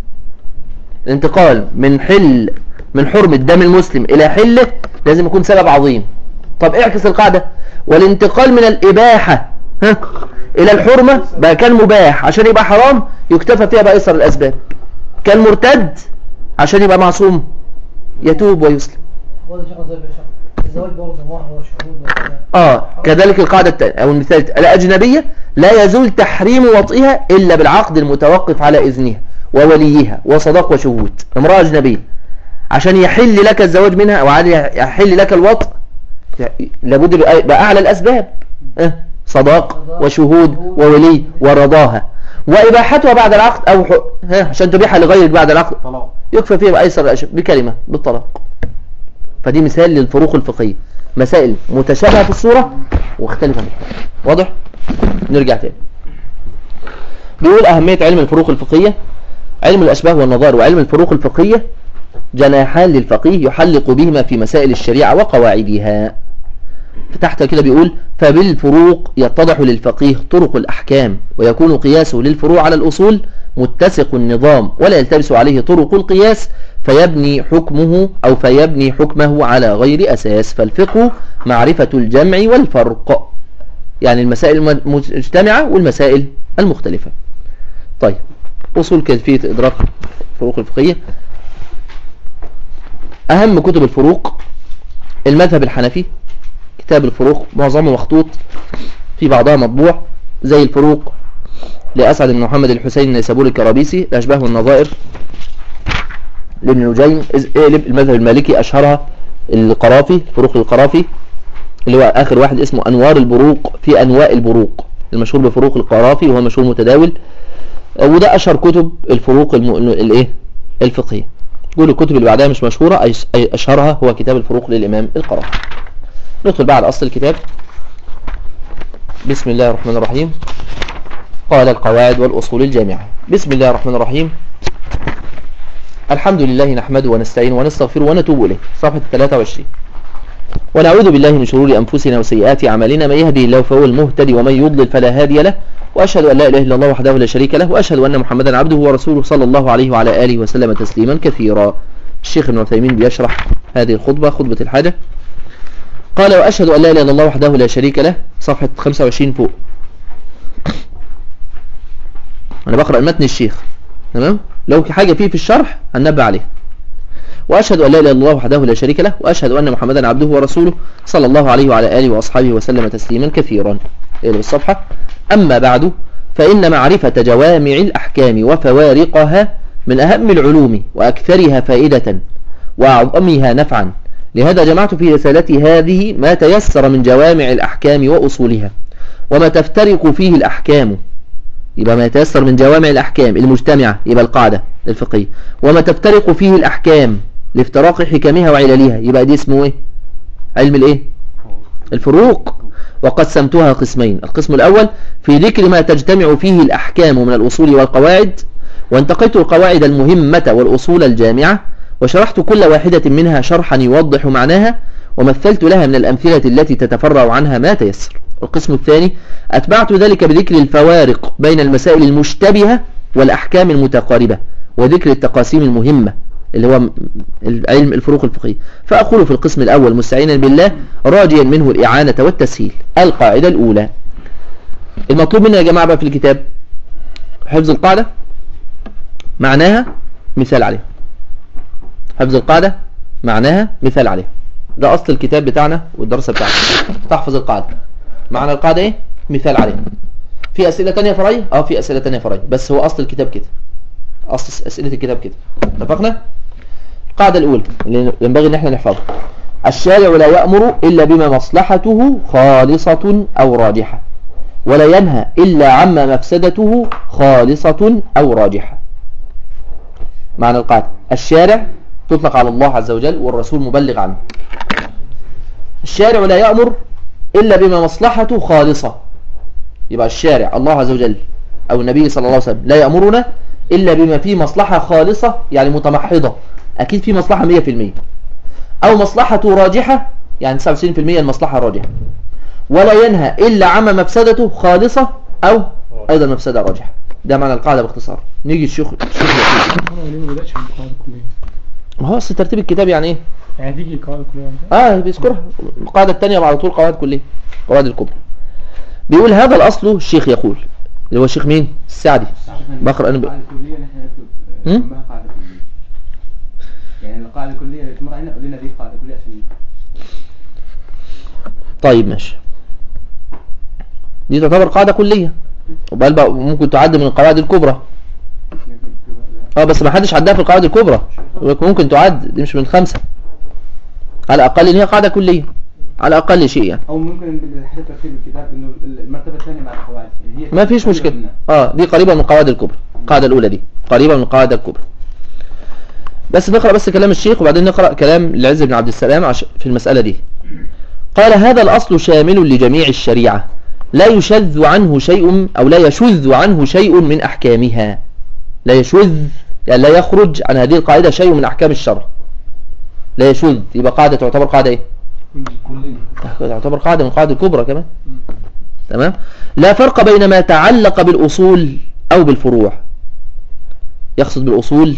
الانتقال من حل من حرمة دم المسلم الى حله لازم يكون سبب عظيم طب اعكس القاعدة والانتقال من الاباحة ها الى الحرمة بقى كان مباح عشان يبقى حرام يكتفى فيها بأيسر الاسباب كان مرتد عشان يبقى معصوم يتوب ويسلم وده شغل زي البشر الزواج برضه مهر وشهود وكذا اه كذلك القاعدة الثانية او المثال التاني. الأجنبية لا يزول تحريم وطئها إلا بالعقد المتوقف على إذنها ووليها وصداق وشهود امرأة أجنبية عشان يحل لك الزواج منها أو عادي يحل لك الوطء لابد بأ- بأعلى الأسباب اه صداق وشهود وولي ورضاها وإباحتها بعد العقد أو ح... ها عشان تبيحها لغيرك بعد العقد طلاق يكفى فيها بأيسر الأشياء بكلمة بالطلاق فدي مثال للفروق الفقهية مسائل متشابهة في الصورة واختلفة في الحكم واضح؟ نرجع تاني بيقول أهمية علم الفروق الفقهية علم الأشباه والنظائر وعلم الفروق الفقهية جناحان للفقيه يحلق بهما في مسائل الشريعة وقواعدها فتحت كده بيقول فبالفروق يتضح للفقيه طرق الأحكام ويكون قياسه للفروع على الأصول متسق النظام ولا يلتبس عليه طرق القياس فيبني حكمه أو فيبني حكمه على غير أساس فالفقه معرفة الجمع والفرق يعني المسائل المجتمعة والمسائل المختلفة طيب أصول كيفية إدراك الفروق الفقهية أهم كتب الفروق المذهب الحنفي كتاب الفروق معظمه مخطوط في بعضها مطبوع زي الفروق لأسعد بن محمد الحسين النيسابوري الكرابيسي الأشباه والنظائر لابن نجيم إز- إيه المذهب المالكي أشهرها القرافي فروق القرافي اللي هو آخر واحد اسمه أنوار البروق في أنواء البروق المشهور بفروق القرافي وهو مشهور متداول وده أشهر كتب الفروق الم... الإيه الفقهية قول الكتب اللي بعدها مش مشهورة أي أي أشهرها هو كتاب الفروق للإمام القرافي ندخل بقى على أصل الكتاب بسم الله الرحمن الرحيم قال القواعد والأصول الجامعة بسم الله الرحمن الرحيم الحمد لله نحمده ونستعينه ونستغفره ونتوب إليه صفحة 23 ونعوذ بالله من شرور أنفسنا وسيئات أعمالنا من يهدي الله فهو المهتدي ومن يضلل فلا هادي له وأشهد أن لا إله إلا الله وحده لا شريك له وأشهد أن محمدا عبده ورسوله صلى الله عليه وعلى آله وسلم تسليما كثيرا الشيخ ابن عثيمين بيشرح هذه الخطبة خطبة الحاجة قال وأشهد أن لا إله إلا الله وحده لا شريك له صفحة 25 فوق انا بقرأ المتن الشيخ تمام لو حاجة فيه في الشرح هننبه عليه وأشهد أن لا إله إلا الله وحده لا شريك له وأشهد أن محمدا عبده ورسوله صلى الله عليه وعلى آله وأصحابه وسلم تسليما كثيرا إلى الصفحة أما بعد فإن معرفة جوامع الأحكام وفوارقها من أهم العلوم وأكثرها فائدة وأعظمها نفعا لهذا جمعت في رسالتي هذه ما تيسر من جوامع الأحكام وأصولها وما تفترق فيه الأحكام يبقى ما يتيسر من جوامع الأحكام المجتمعة يبقى القاعدة الفقهية وما تفترق فيه الأحكام لافتراق حكمها وعللها يبقى دي اسمه ايه علم الايه الفروق وقسمتها قسمين القسم الأول في ذكر ما تجتمع فيه الأحكام من الأصول والقواعد وانتقيت القواعد المهمة والأصول الجامعة وشرحت كل واحدة منها شرحا يوضح معناها ومثلت لها من الأمثلة التي تتفرع عنها ما تيسر القسم الثاني أتبعت ذلك بذكر الفوارق بين المسائل المشتبهة والأحكام المتقاربة وذكر التقاسيم المهمة اللي هو علم الفروق الفقهية فأقول في القسم الأول مستعينا بالله راجيا منه الإعانة والتسهيل القاعدة الأولى المطلوب منا يا جماعة بقى في الكتاب حفظ القاعدة معناها مثال عليها حفظ القاعدة معناها مثال عليها ده أصل الكتاب بتاعنا والدراسة بتاعنا تحفظ القاعدة معنى القاعدة ايه مثال عليها في أسئلة تانية فرعية اه في أسئلة تانية فرعية بس هو أصل الكتاب كده أصل أسئلة الكتاب كده اتفقنا القاعدة الأولى اللي ينبغي ان احنا نحفظها الشارع لا يأمر إلا بما مصلحته خالصة أو راجحة ولا ينهى إلا عما مفسدته خالصة أو راجحة معنى القاعدة الشارع تطلق على الله عز وجل والرسول مبلغ عنه الشارع لا يأمر إلا بما مصلحته خالصة يبقى الشارع الله عز وجل أو النبي صلى الله عليه وسلم لا يأمرنا إلا بما فيه مصلحة خالصة يعني متمحضة أكيد في مصلحة 100% أو مصلحة راجحة يعني 99% المصلحة راجحة ولا ينهى إلا عما مفسدته خالصة أو أيضا مفسدة راجحة ده معنى القاعدة باختصار نيجي الشيخ الشيخ هو ليه ما بدأش من القواعد الكلية ما هو أصل ترتيب الكتاب يعني إيه يعني تيجي القواعد الكلية عندك؟ اه بيذكرها القاعدة الثانية على طول قواعد كلية قواعد الكبرى بيقول هذا الأصل الشيخ يقول اللي هو الشيخ مين السعدي بقرأ أنا ب... القاعدة الكلية نحن نكتب آه، هم؟ جنبها قاعدة كلية يعني القاعدة الكلية اللي تمر علينا قول لنا دي قاعدة كلية عشان طيب ماشي دي تعتبر قاعدة كلية وبقى بقى ممكن تعد من القواعد الكبرى نكتبها اه بس ما حدش عدها في القواعد الكبرى ممكن تعد دي مش من الخمسة على الأقل إن هي قاعدة كلية على أقل شيء يعني او ممكن بحسب ترتيب الكتاب انه المرتبة الثانية مع القواعد يعني هي ما فيش مشكلة اه دي قريبة من القواعد الكبرى القاعدة الأولى دي قريبة من القواعد الكبرى بس نقرأ بس كلام الشيخ وبعدين نقرأ كلام العز بن عبد السلام عش- في المسألة دي قال هذا الأصل شامل لجميع الشريعة لا يشذ عنه شيء أو لا يشذ عنه شيء من أحكامها لا يشذ يعني لا يخرج عن هذه القاعدة شيء من أحكام الشرع لا يشذ يبقى قاعدة تعتبر قاعدة إيه تعتبر قاعدة من القواعد الكبرى كمان تمام لا فرق بين ما تعلق بالأصول أو بالفروع يقصد بالأصول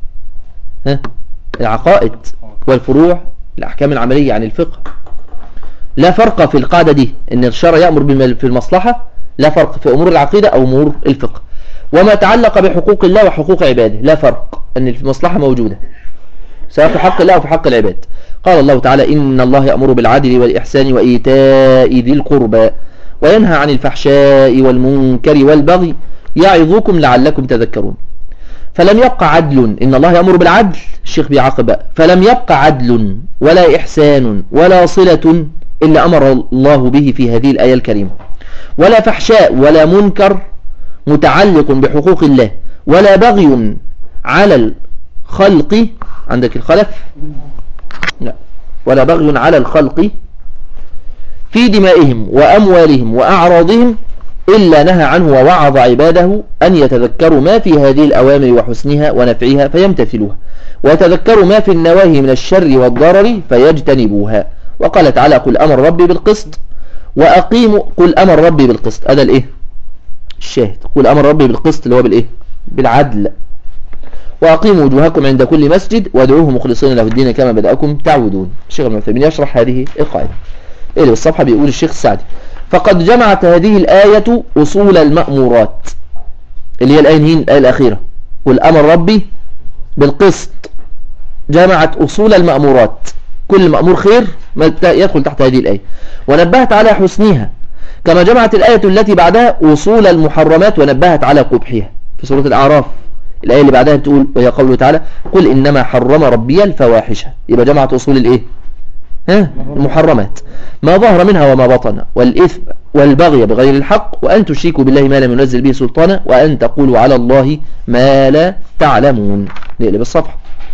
ها العقائد والفروع الأحكام العملية عن الفقه لا فرق في القاعدة دي ان الشرع يأمر بالم- في المصلحة لا فرق في أمور العقيدة أو أمور الفقه وما تعلق بحقوق الله وحقوق عباده لا فرق ان المصلحة موجودة سواء في حق الله أو في حق العباد قال الله تعالى إن الله يأمر بالعدل والإحسان وإيتاء ذي القربى وينهى عن الفحشاء والمنكر والبغي يعظكم لعلكم تذكرون فلم يبقى عدل إن الله يأمر بالعدل الشيخ بيعاقب بقى فلم يبقى عدل ولا إحسان ولا صلة إلا أمر الله به في هذه الآية الكريمة ولا فحشاء ولا منكر متعلق بحقوق الله ولا بغي على الخلق عندك الخلف لا ولا بغي على الخلق في دمائهم وأموالهم وأعراضهم إلا نهى عنه ووعظ عباده أن يتذكروا ما في هذه الأوامر وحسنها ونفعها فيمتثلوها ويتذكروا ما في النواهي من الشر والضرر فيجتنبوها وقال تعالى قل أمر ربي بالقسط وأقيموا قل أمر ربي بالقسط هذا الإيه الشاهد قل أمر ربي بالقسط اللي هو بالإيه بالعدل وأقيموا وجوهكم عند كل مسجد وادعوه مخلصين له الدين كما بدأكم تعودون الشيخ ابن عثيمين يشرح هذه القاعدة إيه اللي بالصفحة بيقول الشيخ السعدي فقد جمعت هذه الآية أصول المأمورات اللي هي الآية هين الآية الأخيرة والأمر ربي بالقسط جمعت أصول المأمورات كل مأمور خير ما ت- يدخل تحت هذه الآية ونبهت على حسنها كما جمعت الآية التي بعدها أصول المحرمات ونبهت على قبحها في سورة الأعراف الآية اللي بعدها بتقول وهي قوله تعالى قل إنما حرم ربي الفواحش يبقى جمعت أصول الإيه ها المحرمات ما ظهر منها وما بطن والإثم والبغي بغير الحق وأن تشركوا بالله ما لم ينزل به سلطانا وأن تقولوا على الله ما لا تعلمون نقلب الصفحة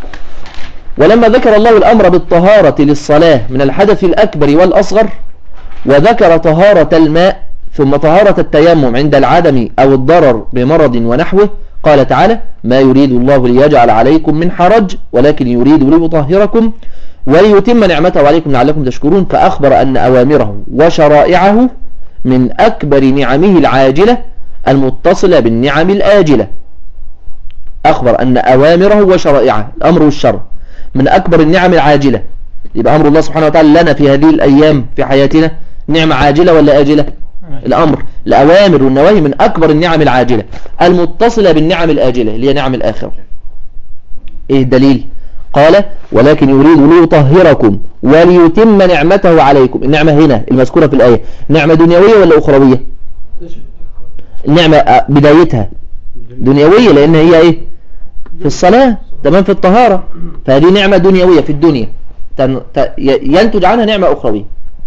ولما ذكر الله الأمر بالطهارة للصلاة من الحدث الأكبر والأصغر وذكر طهارة الماء ثم طهارة التيمم عند العدم أو الضرر بمرض ونحوه قال تعالى ما يريد الله ليجعل عليكم من حرج ولكن يريد ليطهركم وليتم نعمته عليكم لعلكم تشكرون فأخبر أن أوامره وشرائعه من أكبر نعمه العاجلة المتصلة بالنعم الآجلة أخبر أن أوامره وشرائعه الأمر والشرع من أكبر النعم العاجلة يبقى أمر الله سبحانه وتعالى لنا في هذه الأيام في حياتنا نعمة عاجلة ولا آجلة الأمر الأوامر والنواهي من أكبر النعم العاجلة المتصلة بالنعم الآجلة اللي هي نعم الآخرة إيه الدليل قال ولكن يريد ليطهركم وليتم نعمته عليكم النعمة هنا المذكورة في الآية نعمة دنيوية ولا أخروية النعمة آه، بدايتها دنيوية لأن هي إيه في الصلاة تمام في الطهارة فهذه نعمة دنيوية في الدنيا تن- ت- ي- ينتج عنها نعمة أخروية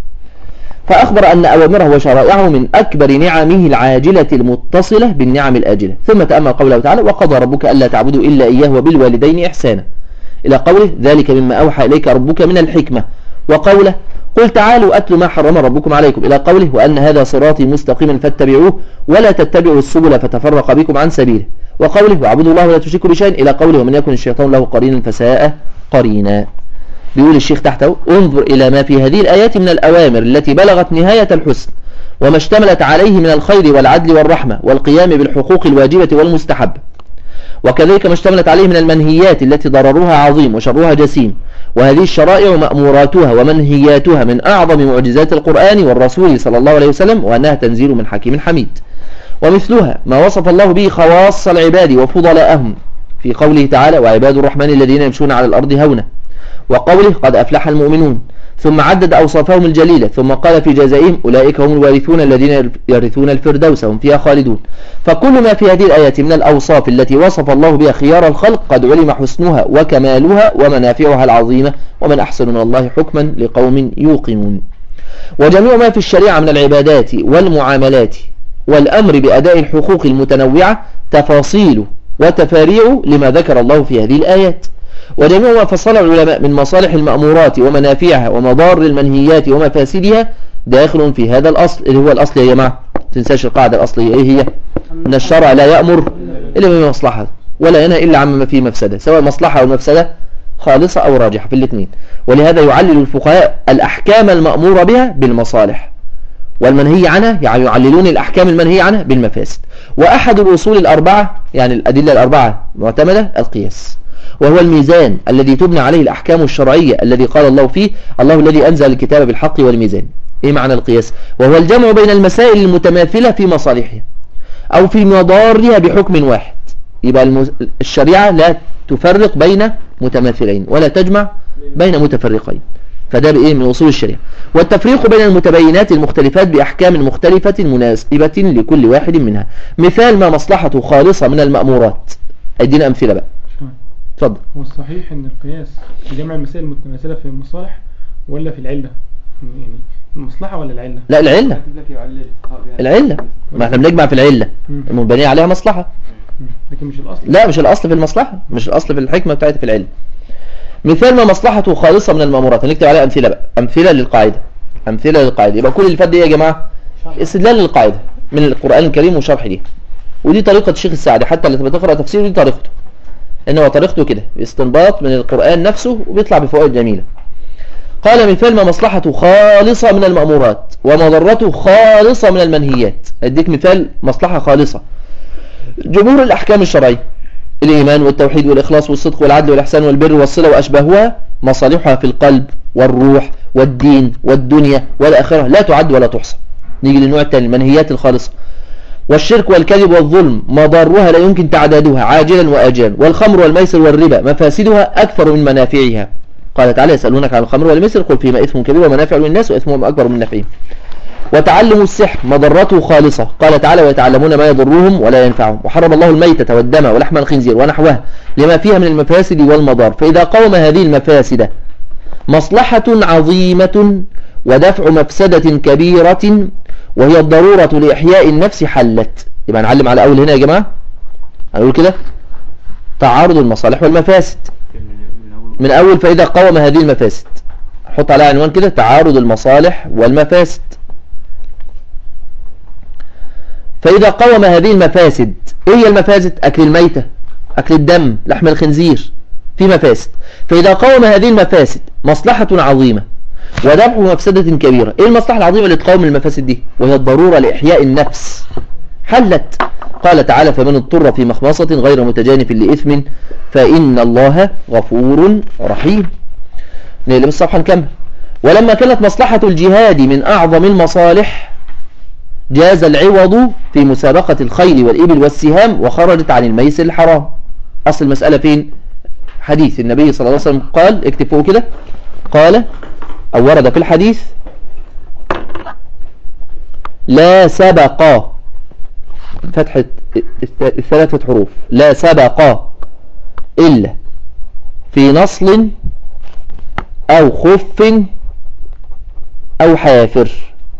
فأخبر أن أوامره وشرائعه من أكبر نعمه العاجلة المتصلة بالنعم الآجلة ثم تأمل قوله تعالى وقضى ربك ألا تعبدوا إلا إياه وبالوالدين إحسانا إلى قوله ذلك مما أوحى إليك ربك من الحكمة وقوله قل تعالوا أتل ما حرم ربكم عليكم إلى قوله وأن هذا صراطي مستقيما فاتبعوه ولا تتبعوا السبل فتفرق بكم عن سبيله وقوله واعبدوا الله ولا تشركوا بشيء إلى قوله ومن يكن الشيطان له قرينا فساء قرينا بيقول الشيخ تحته انظر إلى ما في هذه الآيات من الأوامر التي بلغت نهاية الحسن وما اشتملت عليه من الخير والعدل والرحمة والقيام بالحقوق الواجبة والمستحبة وكذلك ما اشتملت عليه من المنهيات التي ضررها عظيم وشرها جسيم وهذه الشرائع مأموراتها ومنهياتها من أعظم معجزات القرآن والرسول صلى الله عليه وسلم وأنها تنزيل من حكيم حميد ومثلها ما وصف الله به خواص العباد وفضلاءهم في قوله تعالى وعباد الرحمن الذين يمشون على الأرض هونا وقوله قد أفلح المؤمنون ثم عدد أوصافهم الجليلة ثم قال في جزائهم أولئك هم الوارثون الذين يرثون الفردوس هم فيها خالدون فكل ما في هذه الآيات من الأوصاف التي وصف الله بها خيار الخلق قد علم حسنها وكمالها ومنافعها العظيمة ومن أحسن من الله حكما لقوم يوقنون وجميع ما في الشريعة من العبادات والمعاملات والأمر بأداء الحقوق المتنوعة تفاصيل وتفاريع لما ذكر الله في هذه الآيات وجميع ما فصل العلماء من مصالح المأمورات ومنافعها ومضار المنهيات ومفاسدها داخل في هذا الأصل اللي هو الأصل يا جماعة تنساش القاعدة الأصلية إيه هي أن الشرع لا يأمر إلا بمصلحة ولا ينهى إلا عما فيه مفسدة سواء مصلحة أو مفسدة خالصة أو راجحة في الاثنين ولهذا يعلل الفقهاء الأحكام المأمورة بها بالمصالح والمنهي عنها يعني يعللون الأحكام المنهي عنها بالمفاسد وأحد الأصول الأربعة يعني الأدلة الأربعة معتمدة القياس وهو الميزان الذي تبنى عليه الأحكام الشرعية الذي قال الله فيه الله الذي أنزل الكتاب بالحق والميزان إيه معنى القياس وهو الجمع بين المسائل المتماثلة في مصالحها أو في مضارها بحكم واحد يبقى المز... الشريعة لا تفرق بين متماثلين ولا تجمع بين متفرقين فده بإيه من أصول الشريعة والتفريق بين المتبينات المختلفات بأحكام مختلفة مناسبة لكل واحد منها مثال ما مصلحته خالصة من المأمورات أدينا أمثلة بقى اتفضل هو الصحيح ان القياس في جمع المسائل المتماثلة في المصالح ولا في العلة يعني المصلحة ولا العلة لا العلة كاتب لك يعلل الفقهاء بها. العلة ما احنا بنجمع في العلة مم. المنبنية عليها مصلحة مم. لكن مش الأصل لا مش الأصل في المصلحة مش الأصل في الحكمة بتاعتها في العلة مثال ما مصلحته خالصة من المأمورات هنكتب عليها أمثلة بقى أمثلة للقاعدة أمثلة للقاعدة يبقى كل اللي فات دي يا جماعة استدلال للقاعدة من القرآن الكريم وشرح ليه ودي طريقة الشيخ السعدي حتى اللي بتقرأ تفسير دي طريقته إن هو طريقته كده استنباط من القرآن نفسه وبيطلع بفوائد جميلة قال مثال ما مصلحته خالصة من المأمورات ومضرته خالصة من المنهيات أديك مثال مصلحة خالصة جمهور الأحكام الشرعية الإيمان والتوحيد والإخلاص والصدق والعدل والإحسان والبر والصلة وأشباهها مصالحها في القلب والروح والدين والدنيا والآخرة لا تعد ولا تحصى نيجي للنوع الثاني المنهيات الخالصة والشرك والكذب والظلم مضارها لا يمكن تعدادها عاجلا وآجلا والخمر والميسر والربا مفاسدها أكثر من منافعها قال تعالى يسألونك عن الخمر والميسر قل فيما إثم كبير ومنافع للناس وإثمهم أكبر من نفعهم وتعلم السحر مضرته خالصة قال تعالى ويتعلمون ما يضرهم ولا ينفعهم وحرم الله الميتة والدم ولحم الخنزير ونحوها لما فيها من المفاسد والمضار فإذا قوم هذه المفاسد مصلحة عظيمة ودفع مفسدة كبيرة وهي الضرورة لإحياء النفس حلت يبقى نعلم على أول هنا يا جماعة هنقول كده تعارض المصالح والمفاسد من أول فإذا قوم هذه المفاسد حط عليها عنوان كده تعارض المصالح والمفاسد فإذا قوم هذه المفاسد إيه هي المفاسد أكل الميتة أكل الدم لحم الخنزير في مفاسد فإذا قوم هذه المفاسد مصلحة عظيمة ودفع مفسدة كبيرة إيه المصلحة العظيمة اللي تقوم المفاسد دي وهي الضرورة لإحياء النفس حلت قال تعالى فمن اضطر في مخمصة غير متجانف لإثم فإن الله غفور رحيم نقلب الصفحة نكمل ولما كانت مصلحة الجهاد من أعظم المصالح جاز العوض في مسابقة الخيل والإبل والسهام وخرجت عن الميسر الحرام أصل المسألة فين حديث النبي صلى الله عليه وسلم قال اكتب فوق كده قال أو ورد في الحديث لا سبق فتحة الثلاثة حروف لا سبق إلا في نصل أو خف أو حافر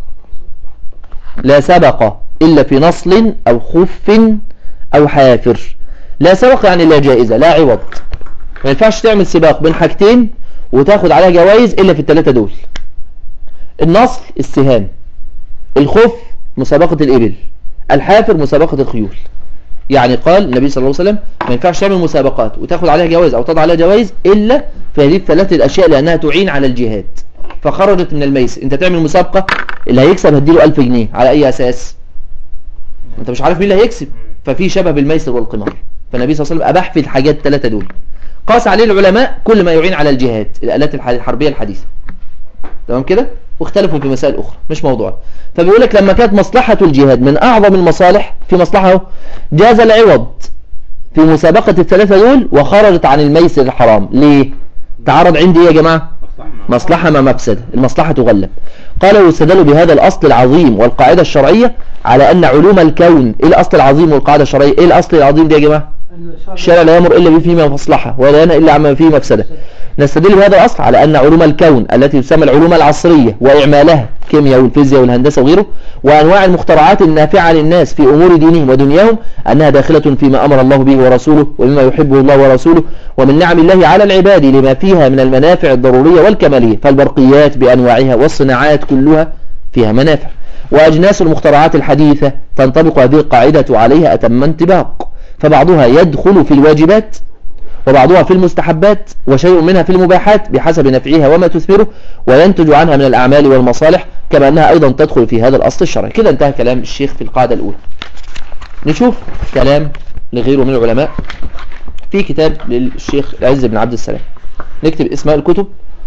لا سبق إلا في نصل أو خف أو حافر لا سبق يعني لا جائزة لا عوض ما ينفعش تعمل سباق بين حاجتين وتاخد عليها جوائز إلا في الثلاثة دول النصل السهام الخف مسابقة الإبل الحافر مسابقة الخيول يعني قال النبي صلى الله عليه وسلم ما ينفعش تعمل مسابقات وتاخد عليها جوائز أو تضع عليها جوائز إلا في هذه الثلاثة الأشياء لأنها تعين على الجهاد فخرجت من الميس انت تعمل مسابقة اللي هيكسب هديله 1000 جنيه على أي أساس انت مش عارف مين اللي هيكسب ففي شبه بالميسر والقمار فالنبي صلى الله عليه وسلم أباح في الحاجات الثلاثة دول قاس عليه العلماء كل ما يعين على الجهاد الآلات الحربية الحديثة تمام كده واختلفوا في مسائل أخرى مش موضوع فبيقول لك لما كانت مصلحة الجهاد من أعظم المصالح في مصلحة جاز العوض في مسابقة الثلاثة دول وخرجت عن الميسر الحرام ليه تعرض عندي ايه يا جماعة مصلحة ما مفسدة المصلحة تغلب قال ويستدل بهذا الأصل العظيم والقاعدة الشرعية على أن علوم الكون إيه الأصل العظيم والقاعدة الشرعية إيه الأصل العظيم دي يا جماعة الشارع لا يمر إلا فيه مصلحة ولا ينهى إلا عما فيه مفسدة نستدل بهذا الأصل على أن علوم الكون التي تسمى العلوم العصرية وإعمالها الكيمياء والفيزياء والهندسة وغيره وأنواع المخترعات النافعة للناس في أمور دينهم ودنياهم أنها داخلة فيما أمر الله به ورسوله ومما يحبه الله ورسوله ومن نعم الله على العباد لما فيها من المنافع الضرورية والكمالية فالبرقيات بأنواعها والصناعات كلها فيها منافع وأجناس المخترعات الحديثة تنطبق هذه القاعدة عليها أتم انطباق فبعضها يدخل في الواجبات وبعضها في المستحبات وشيء منها في المباحات بحسب نفعها وما تثمره وينتج عنها من الأعمال والمصالح كما أنها أيضا تدخل في هذا الأصل الشرعي كده انتهى كلام الشيخ في القاعدة الأولى نشوف كلام لغيره من العلماء في كتاب للشيخ العز بن عبد السلام نكتب اسماء الكتب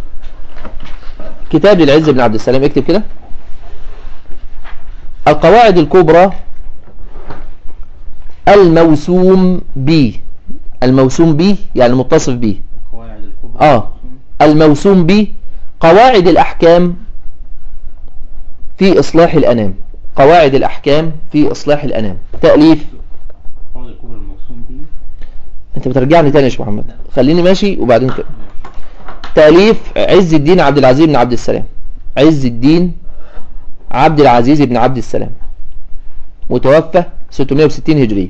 كتاب للعز بن عبد السلام اكتب كده القواعد الكبرى الموسوم به الموسوم به يعني المتصف به قواعد الكبرى اه الموسوم به قواعد الأحكام في إصلاح الأنام قواعد الأحكام في إصلاح الأنام تأليف قواعد الكبرى الموسوم به انت بترجعني تاني يا شيخ محمد خليني ماشي وبعدين كده تأليف عز الدين عبد العزيز بن عبد السلام عز الدين عبد العزيز بن عبد السلام متوفى 660 هجرية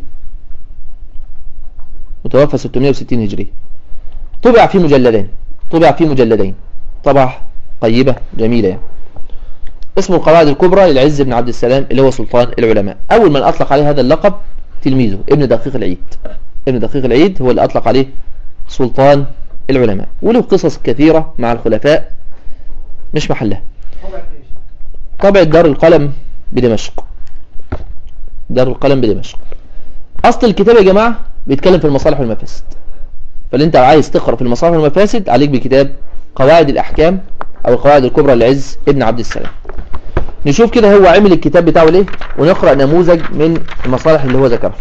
متوفى 660 هجرية طبع في مجلدين طبع في مجلدين طبع طيبة جميلة يعني. اسمه القواعد الكبرى للعز بن عبد السلام اللي هو سلطان العلماء أول من أطلق عليه هذا اللقب تلميذه ابن دقيق العيد ابن دقيق العيد هو اللي أطلق عليه سلطان العلماء وله قصص كثيرة مع الخلفاء مش محلها طبع دار القلم بدمشق دار القلم بدمشق أصل الكتاب يا جماعة بيتكلم في المصالح والمفاسد فاللي انت عايز تقرأ في المصالح والمفاسد عليك بكتاب قواعد الأحكام أو القواعد الكبرى لعز ابن عبد السلام نشوف كده هو عمل الكتاب بتاعه ليه ونقرأ نموذج من المصالح اللي هو ذكرها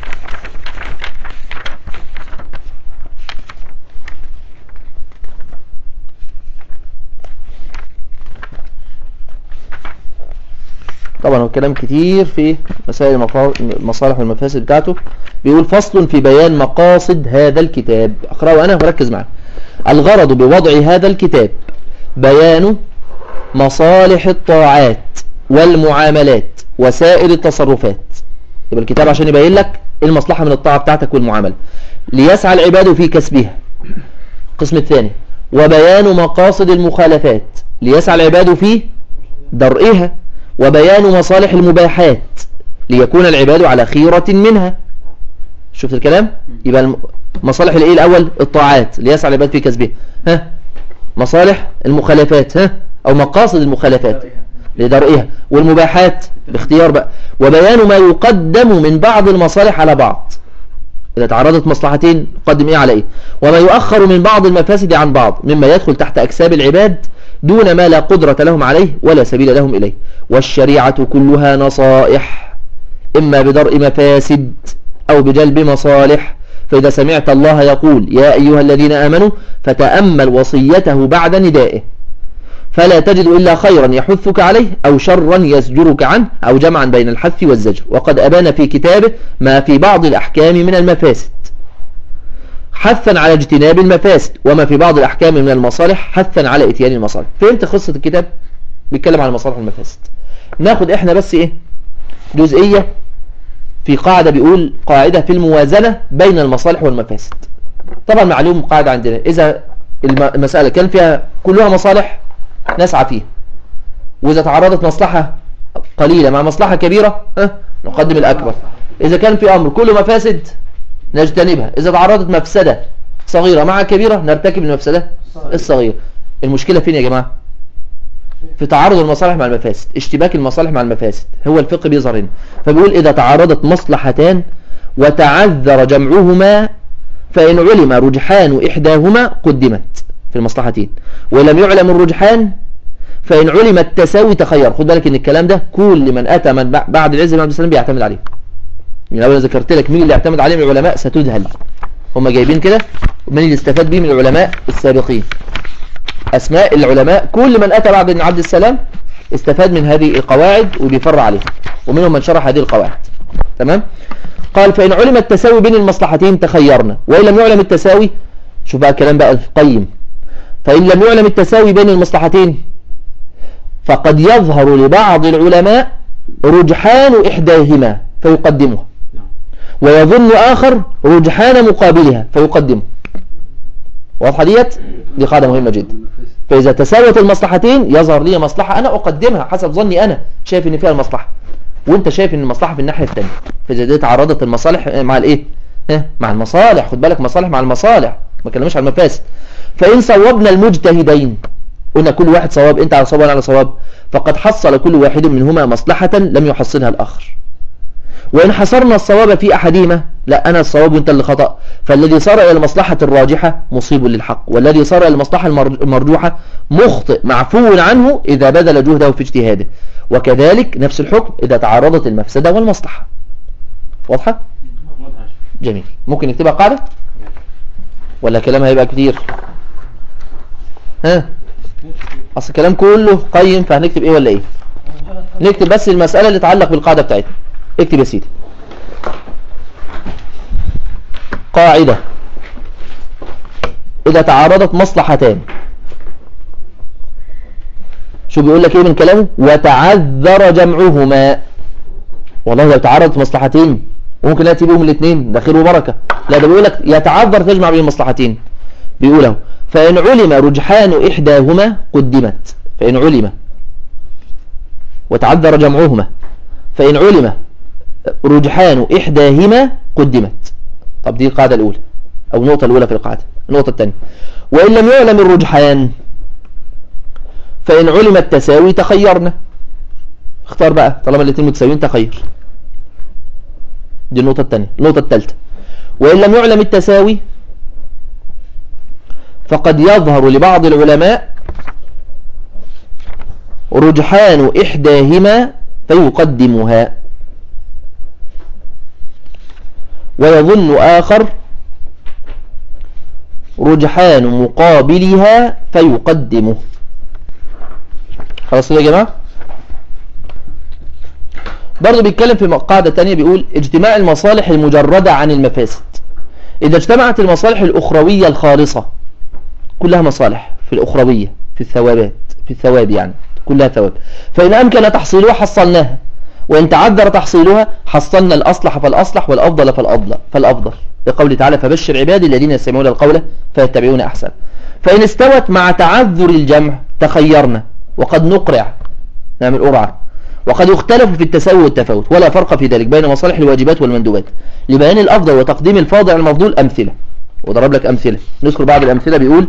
طبعا هو كلام كتير في مسائل المفا- المصالح والمفاسد بتاعته بيقول فصل في بيان مقاصد هذا الكتاب اقرأه انا وركز معي الغرض بوضع هذا الكتاب بيان مصالح الطاعات والمعاملات وسائر التصرفات يبقى الكتاب عشان يبين لك ايه المصلحة من الطاعة بتاعتك والمعاملة ليسعى العباد في كسبها القسم الثاني وبيان مقاصد المخالفات ليسعى العباد في درئها وبيان مصالح المباحات ليكون العباد على خيرة منها شفت الكلام يبقى الم- مصالح الايه الاول الطاعات ليسعى العباد في كسبها ها مصالح المخالفات ها او مقاصد المخالفات لدرئها والمباحات باختيار بقى وبيان ما يقدم من بعض المصالح على بعض إذا تعرضت مصلحتين قدم إيه على إيه وما يؤخر من بعض المفاسد عن بعض مما يدخل تحت أكساب العباد دون ما لا قدرة لهم عليه ولا سبيل لهم إليه والشريعة كلها نصائح إما بدرء مفاسد أو بجلب مصالح فإذا سمعت الله يقول يا أيها الذين آمنوا فتأمل وصيته بعد ندائه فلا تجد إلا خيرا يحثك عليه أو شرا يزجرك عنه أو جمعا بين الحث والزجر وقد أبان في كتابه ما في بعض الأحكام من المفاسد حثا على اجتناب المفاسد وما في بعض الأحكام من المصالح حثا على إتيان المصالح فهمت قصة الكتاب بيتكلم عن المصالح والمفاسد ناخد احنا بس ايه جزئية في قاعدة بيقول قاعدة في الموازنة بين المصالح والمفاسد طبعا معلوم قاعدة عندنا إذا الم- المسألة كان فيها كلها مصالح نسعى فيها وإذا تعرضت مصلحة قليلة مع مصلحة كبيرة ها نقدم الأكبر إذا كان في أمر كله مفاسد نجتنبها إذا تعرضت مفسدة صغيرة مع كبيرة نرتكب المفسدة الصغيرة المشكلة فين يا جماعة في تعارض المصالح مع المفاسد اشتباك المصالح مع المفاسد هو الفقه بيظهر هنا فبيقول إذا تعارضت مصلحتان وتعذر جمعهما فإن علم رجحان إحداهما قدمت في المصلحتين ولم يعلم الرجحان فإن علم التساوي تخير خد بالك ان الكلام ده كل من أتى من بع- بعد العز بن عبد السلام بيعتمد عليه من أول ذكرت لك مين اللي اعتمد عليه من العلماء ستذهل هم جايبين كده من اللي استفاد بيه من العلماء السابقين أسماء العلماء كل من أتى بعد ابن عبد السلام استفاد من هذه القواعد وبيفرع عليها ومنهم من شرح هذه القواعد تمام قال فإن علم التساوي بين المصلحتين تخيرنا وإن لم يعلم التساوي شوف بقى الكلام بقى القيم فإن لم يعلم التساوي بين المصلحتين فقد يظهر لبعض العلماء رجحان إحداهما فيقدمه ويظن آخر رجحان مقابلها فيقدمه واضحة ديت دي قاعدة مهمة جدا فإذا تساوت المصلحتين يظهر لي مصلحة أنا أقدمها حسب ظني أنا شايف إن فيها المصلحة وأنت شايف إن المصلحة في الناحية الثانية فإذا دي تعرضت المصالح مع الإيه ها؟ مع المصالح خد بالك مصالح مع المصالح ما كلمش عن المفاسد فإن صوبنا المجتهدين قلنا كل واحد صواب أنت على صواب وأنا على صواب فقد حصل كل واحد منهما مصلحة لم يحصلها الآخر وإن حصرنا الصواب في أحدهما لا أنا الصواب وأنت اللي خطأ فالذي صار إلى المصلحة الراجحة مصيب للحق والذي صار إلى المصلحة المر- المرجوحة مخطئ معفو عنه إذا بذل جهده في اجتهاده وكذلك نفس الحكم إذا تعارضت المفسدة والمصلحة واضحة؟ جميل ممكن نكتبها قاعدة؟ ولا كلام هيبقى كتير؟ ها؟ أصل الكلام كله قيم فهنكتب إيه ولا إيه؟ نكتب بس المسألة اللي تتعلق بالقاعدة بتاعتنا اكتب يا سيدي قاعدة إذا تعارضت مصلحتان شو بيقول لك ايه من كلامه وتعذر جمعهما والله لو تعارضت مصلحتين ممكن لا بيهم الاثنين ده خير وبركة لا ده بيقول لك يتعذر تجمع بين المصلحتين بيقوله فإن علم رجحان إحداهما قدمت فإن علم وتعذر جمعهما فإن علم رجحان إحداهما قدمت طب دي القاعدة الأولى أو النقطة الأولى في القاعدة النقطة الثانية وإن لم يعلم الرجحان فإن علم التساوي تخيرنا اختار بقى طالما الاثنين متساويين تخير دي النقطة الثانية النقطة الثالثة وإن لم يعلم التساوي فقد يظهر لبعض العلماء رجحان إحداهما فيقدمها ويظن آخر رجحان مقابلها فيقدمه خلاص كده يا جماعة برضه بيتكلم في قاعدة تانية بيقول اجتماع المصالح المجردة عن المفاسد إذا اجتمعت المصالح الأخروية الخالصة كلها مصالح في الأخروية في الثوابات في الثواب يعني كلها ثواب فإن أمكن تحصيلها حصلناها وإن تعذر تحصيلها حصلنا الأصلح فالأصلح والأفضل فالأفضل فالأفضل لقوله تعالى فبشر عبادي الذين يستمعون القول فيتبعون أحسن فإن استوت مع تعذر الجمع تخيرنا وقد نقرع نعمل قرعة وقد يختلف في التساوي والتفاوت ولا فرق في ذلك بين مصالح الواجبات والمندوبات لبيان الأفضل وتقديم الفاضل على المفضول أمثلة وضرب لك أمثلة نذكر بعض الأمثلة بيقول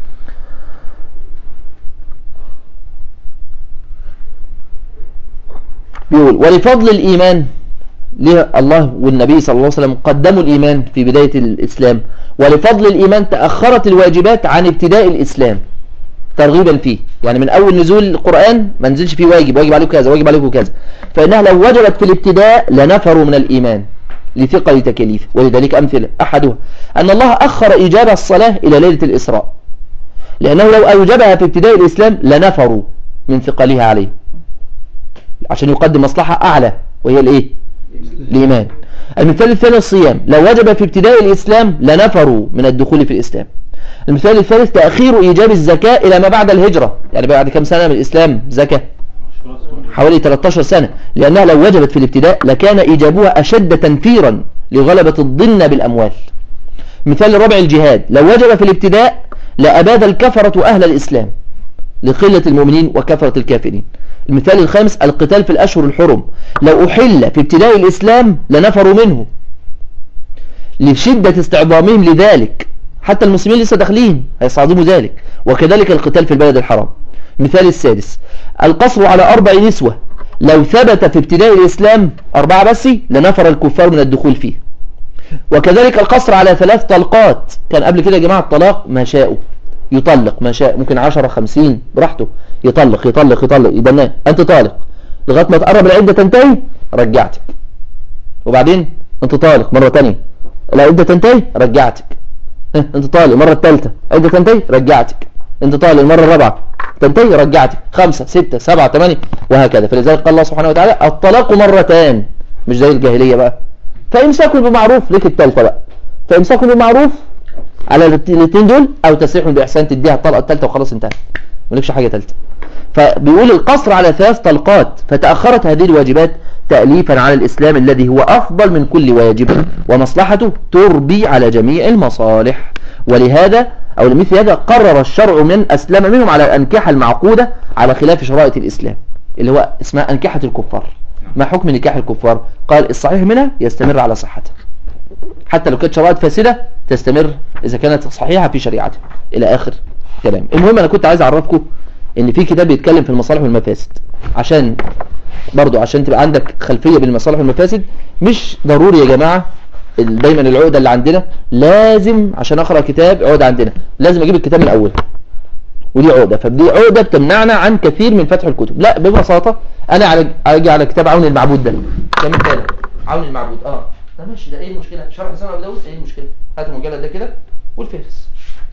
بيقول ولفضل الإيمان ليه الله والنبي صلى الله عليه وسلم قدموا الإيمان في بداية الإسلام ولفضل الإيمان تأخرت الواجبات عن ابتداء الإسلام ترغيبا فيه يعني من أول نزول القرآن ما نزلش فيه واجب واجب عليكم كذا واجب عليكم كذا فإنها لو وجبت في الابتداء لنفروا من الإيمان لثقل تكاليفه ولذلك أمثلة أحدها أن الله أخر إيجاب الصلاة إلى ليلة الإسراء لأنه لو أوجبها في ابتداء الإسلام لنفروا من ثقلها عليه عشان يقدم مصلحة أعلى وهي الإيه الإيمان المثال الثاني الصيام لو وجب في ابتداء الإسلام لنفروا من الدخول في الإسلام المثال الثالث تأخير إيجاب الزكاة إلى ما بعد الهجرة يعني بعد كم سنة من الإسلام زكاة حوالي 13 سنة لأنها لو وجبت في الابتداء لكان إيجابها أشد تنفيرا لغلبة الضن بالأموال مثال الرابع الجهاد لو وجب في الابتداء لأباد الكفرة أهل الإسلام لقلة المؤمنين وكثرة الكافرين المثال الخامس القتال في الأشهر الحرم لو أحل في ابتداء الإسلام لنفروا منه لشدة استعظامهم لذلك حتى المسلمين لسه داخلين هيصعدموا ذلك وكذلك القتال في البلد الحرام مثال السادس القصر على أربع نسوة لو ثبت في ابتداء الإسلام أربعة بس لنفر الكفار من الدخول فيه وكذلك القصر على ثلاث طلقات كان قبل كده يا جماعة الطلاق ما شاءوا يطلق ما شاء ممكن 10 50 براحته يطلق يطلق يطلق يبناه أنت طالق لغاية ما تقرب العدة تنتهي رجعتك وبعدين أنت طالق مرة تانية العدة تنتهي رجعتك انت طالق المرة الثالثة عدة تنتهي رجعتك انت طالق المرة الرابعة تنتهي رجعتك خمسة ستة سبعة ثمانية وهكذا فلذلك قال الله سبحانه وتعالى الطلاق مرتان مش زي الجاهلية بقى فامساك بمعروف ليك الثالثة بقى فامساك بمعروف على الاثنين دول او تسريح باحسان تديها الطلقة الثالثة وخلاص انتهى مالكش حاجة ثالثة فبيقول القصر على ثلاث طلقات فتأخرت هذه الواجبات تأليفا على الإسلام الذي هو أفضل من كل واجب ومصلحته تربي على جميع المصالح ولهذا أو لمثل هذا قرر الشرع من أسلم منهم على الأنكحة المعقودة على خلاف شرائط الإسلام اللي هو اسمها أنكحة الكفار ما حكم نكاح الكفار قال الصحيح منها يستمر على صحته حتى لو كانت شرائط فاسدة تستمر إذا كانت صحيحة في شريعته إلى آخر كلام المهم أنا كنت عايز أعرفكم ان في كتاب بيتكلم في المصالح والمفاسد عشان برضو عشان تبقى عندك خلفية بالمصالح والمفاسد مش ضروري يا جماعة دايما العقدة اللي عندنا لازم عشان اقرأ كتاب عقدة عندنا لازم اجيب الكتاب من الاول ودي عقدة فدي عقدة بتمنعنا عن كثير من فتح الكتب لا ببساطة انا على اجي على كتاب عون المعبود ده كمثال عون المعبود اه ده ماشي ده ايه المشكلة شرح سنة ابو داود ايه المشكلة هات المجلد ده كده والفهرس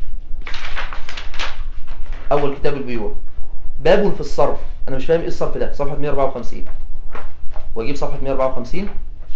اول كتاب البيوع باب في الصرف انا مش فاهم ايه الصرف ده صفحة 154 واجيب صفحة 154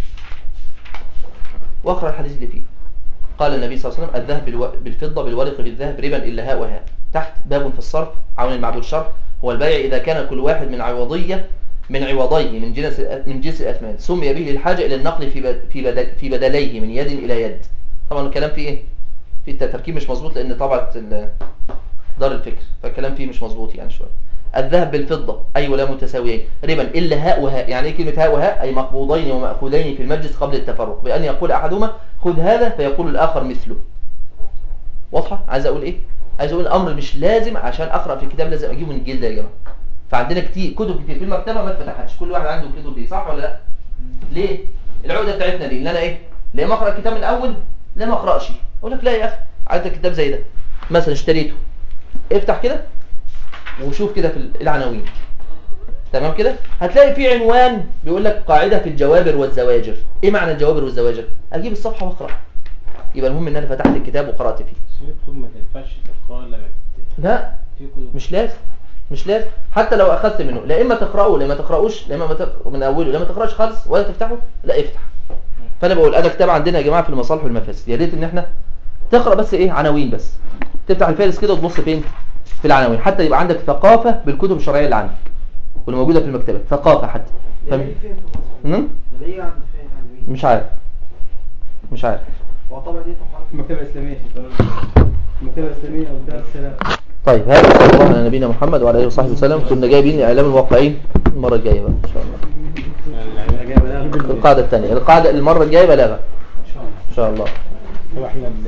واقرا الحديث اللي فيه قال النبي صلى الله عليه وسلم الذهب بالو... بالفضة بالورق بالذهب ربا إلا هاء وهاء تحت باب في الصرف عون المعبود شرح هو البيع إذا كان كل واحد من عوضية من عوضيه من جنس من جنس الأثمان سمي به للحاجة إلى النقل في ب... في بدل... في بدليه من يد إلى يد طبعا الكلام فيه إيه في التركيب مش مظبوط لأن طبعة ال... دار الفكر فالكلام فيه مش مظبوط يعني شويه الذهب بالفضة أي ولا متساويين ربا إلا هاء وهاء يعني ايه كلمة هاء وهاء أي مقبوضين ومأخوذين في المجلس قبل التفرق بأن يقول أحدهما خذ هذا فيقول الآخر مثله واضحة عايز أقول إيه عايز أقول الأمر مش لازم عشان أقرأ في الكتاب لازم أجيبه من الجلد يا جماعة فعندنا كتير كتب كتير في المكتبة ما اتفتحتش كل واحد عنده كتب دي صح ولا لا ليه العقدة بتاعتنا دي اللي أنا إيه ليه ما أقرأ الكتاب من الأول ليه ما أقرأش أقول لك لا يا أخي عايز كتاب زي ده مثلا اشتريته افتح كده وشوف كده في العناوين تمام كده هتلاقي في عنوان بيقول لك قاعدة في الجوابر والزواجر ايه معنى الجوابر والزواجر اجيب الصفحة واقرأ يبقى المهم ان انا فتحت الكتاب وقرأت فيه في كتب ما تنفعش تقرأ لما ت- لا في كتب مش لازم مش لازم حتى لو اخذت منه لا اما تقراه لا اما تقراوش لا اما ما تق- من اوله لا ما تقراش خالص ولا تفتحه لا افتح فانا بقول انا كتاب عندنا يا جماعه في المصالح والمفاسد يا ريت ان احنا تقرا بس ايه عناوين بس تفتح الفارس كده وتبص فين في العناوين حتى يبقى عندك ثقافه بالكتب الشرعيه اللي عندك واللي موجوده في المكتبات ثقافه حتى فاهم فين في مصر؟ مم؟ ده ليه عند فين عند مين؟ مش عارف مش عارف هو طبعا دي طبعا المكتبة الإسلامية في طبعا. المكتبة الإسلامية أو دار السلام طيب هذا صلى الله على نبينا محمد وعلى اله وصحبه وسلم كنا جايبين اعلام الواقعين المره الجايه بقى ان شاء الله جاية بلاغة القاعده الثانيه القاعده المره الجايه بلاغه إن شاء الله ان شاء الله طب احنا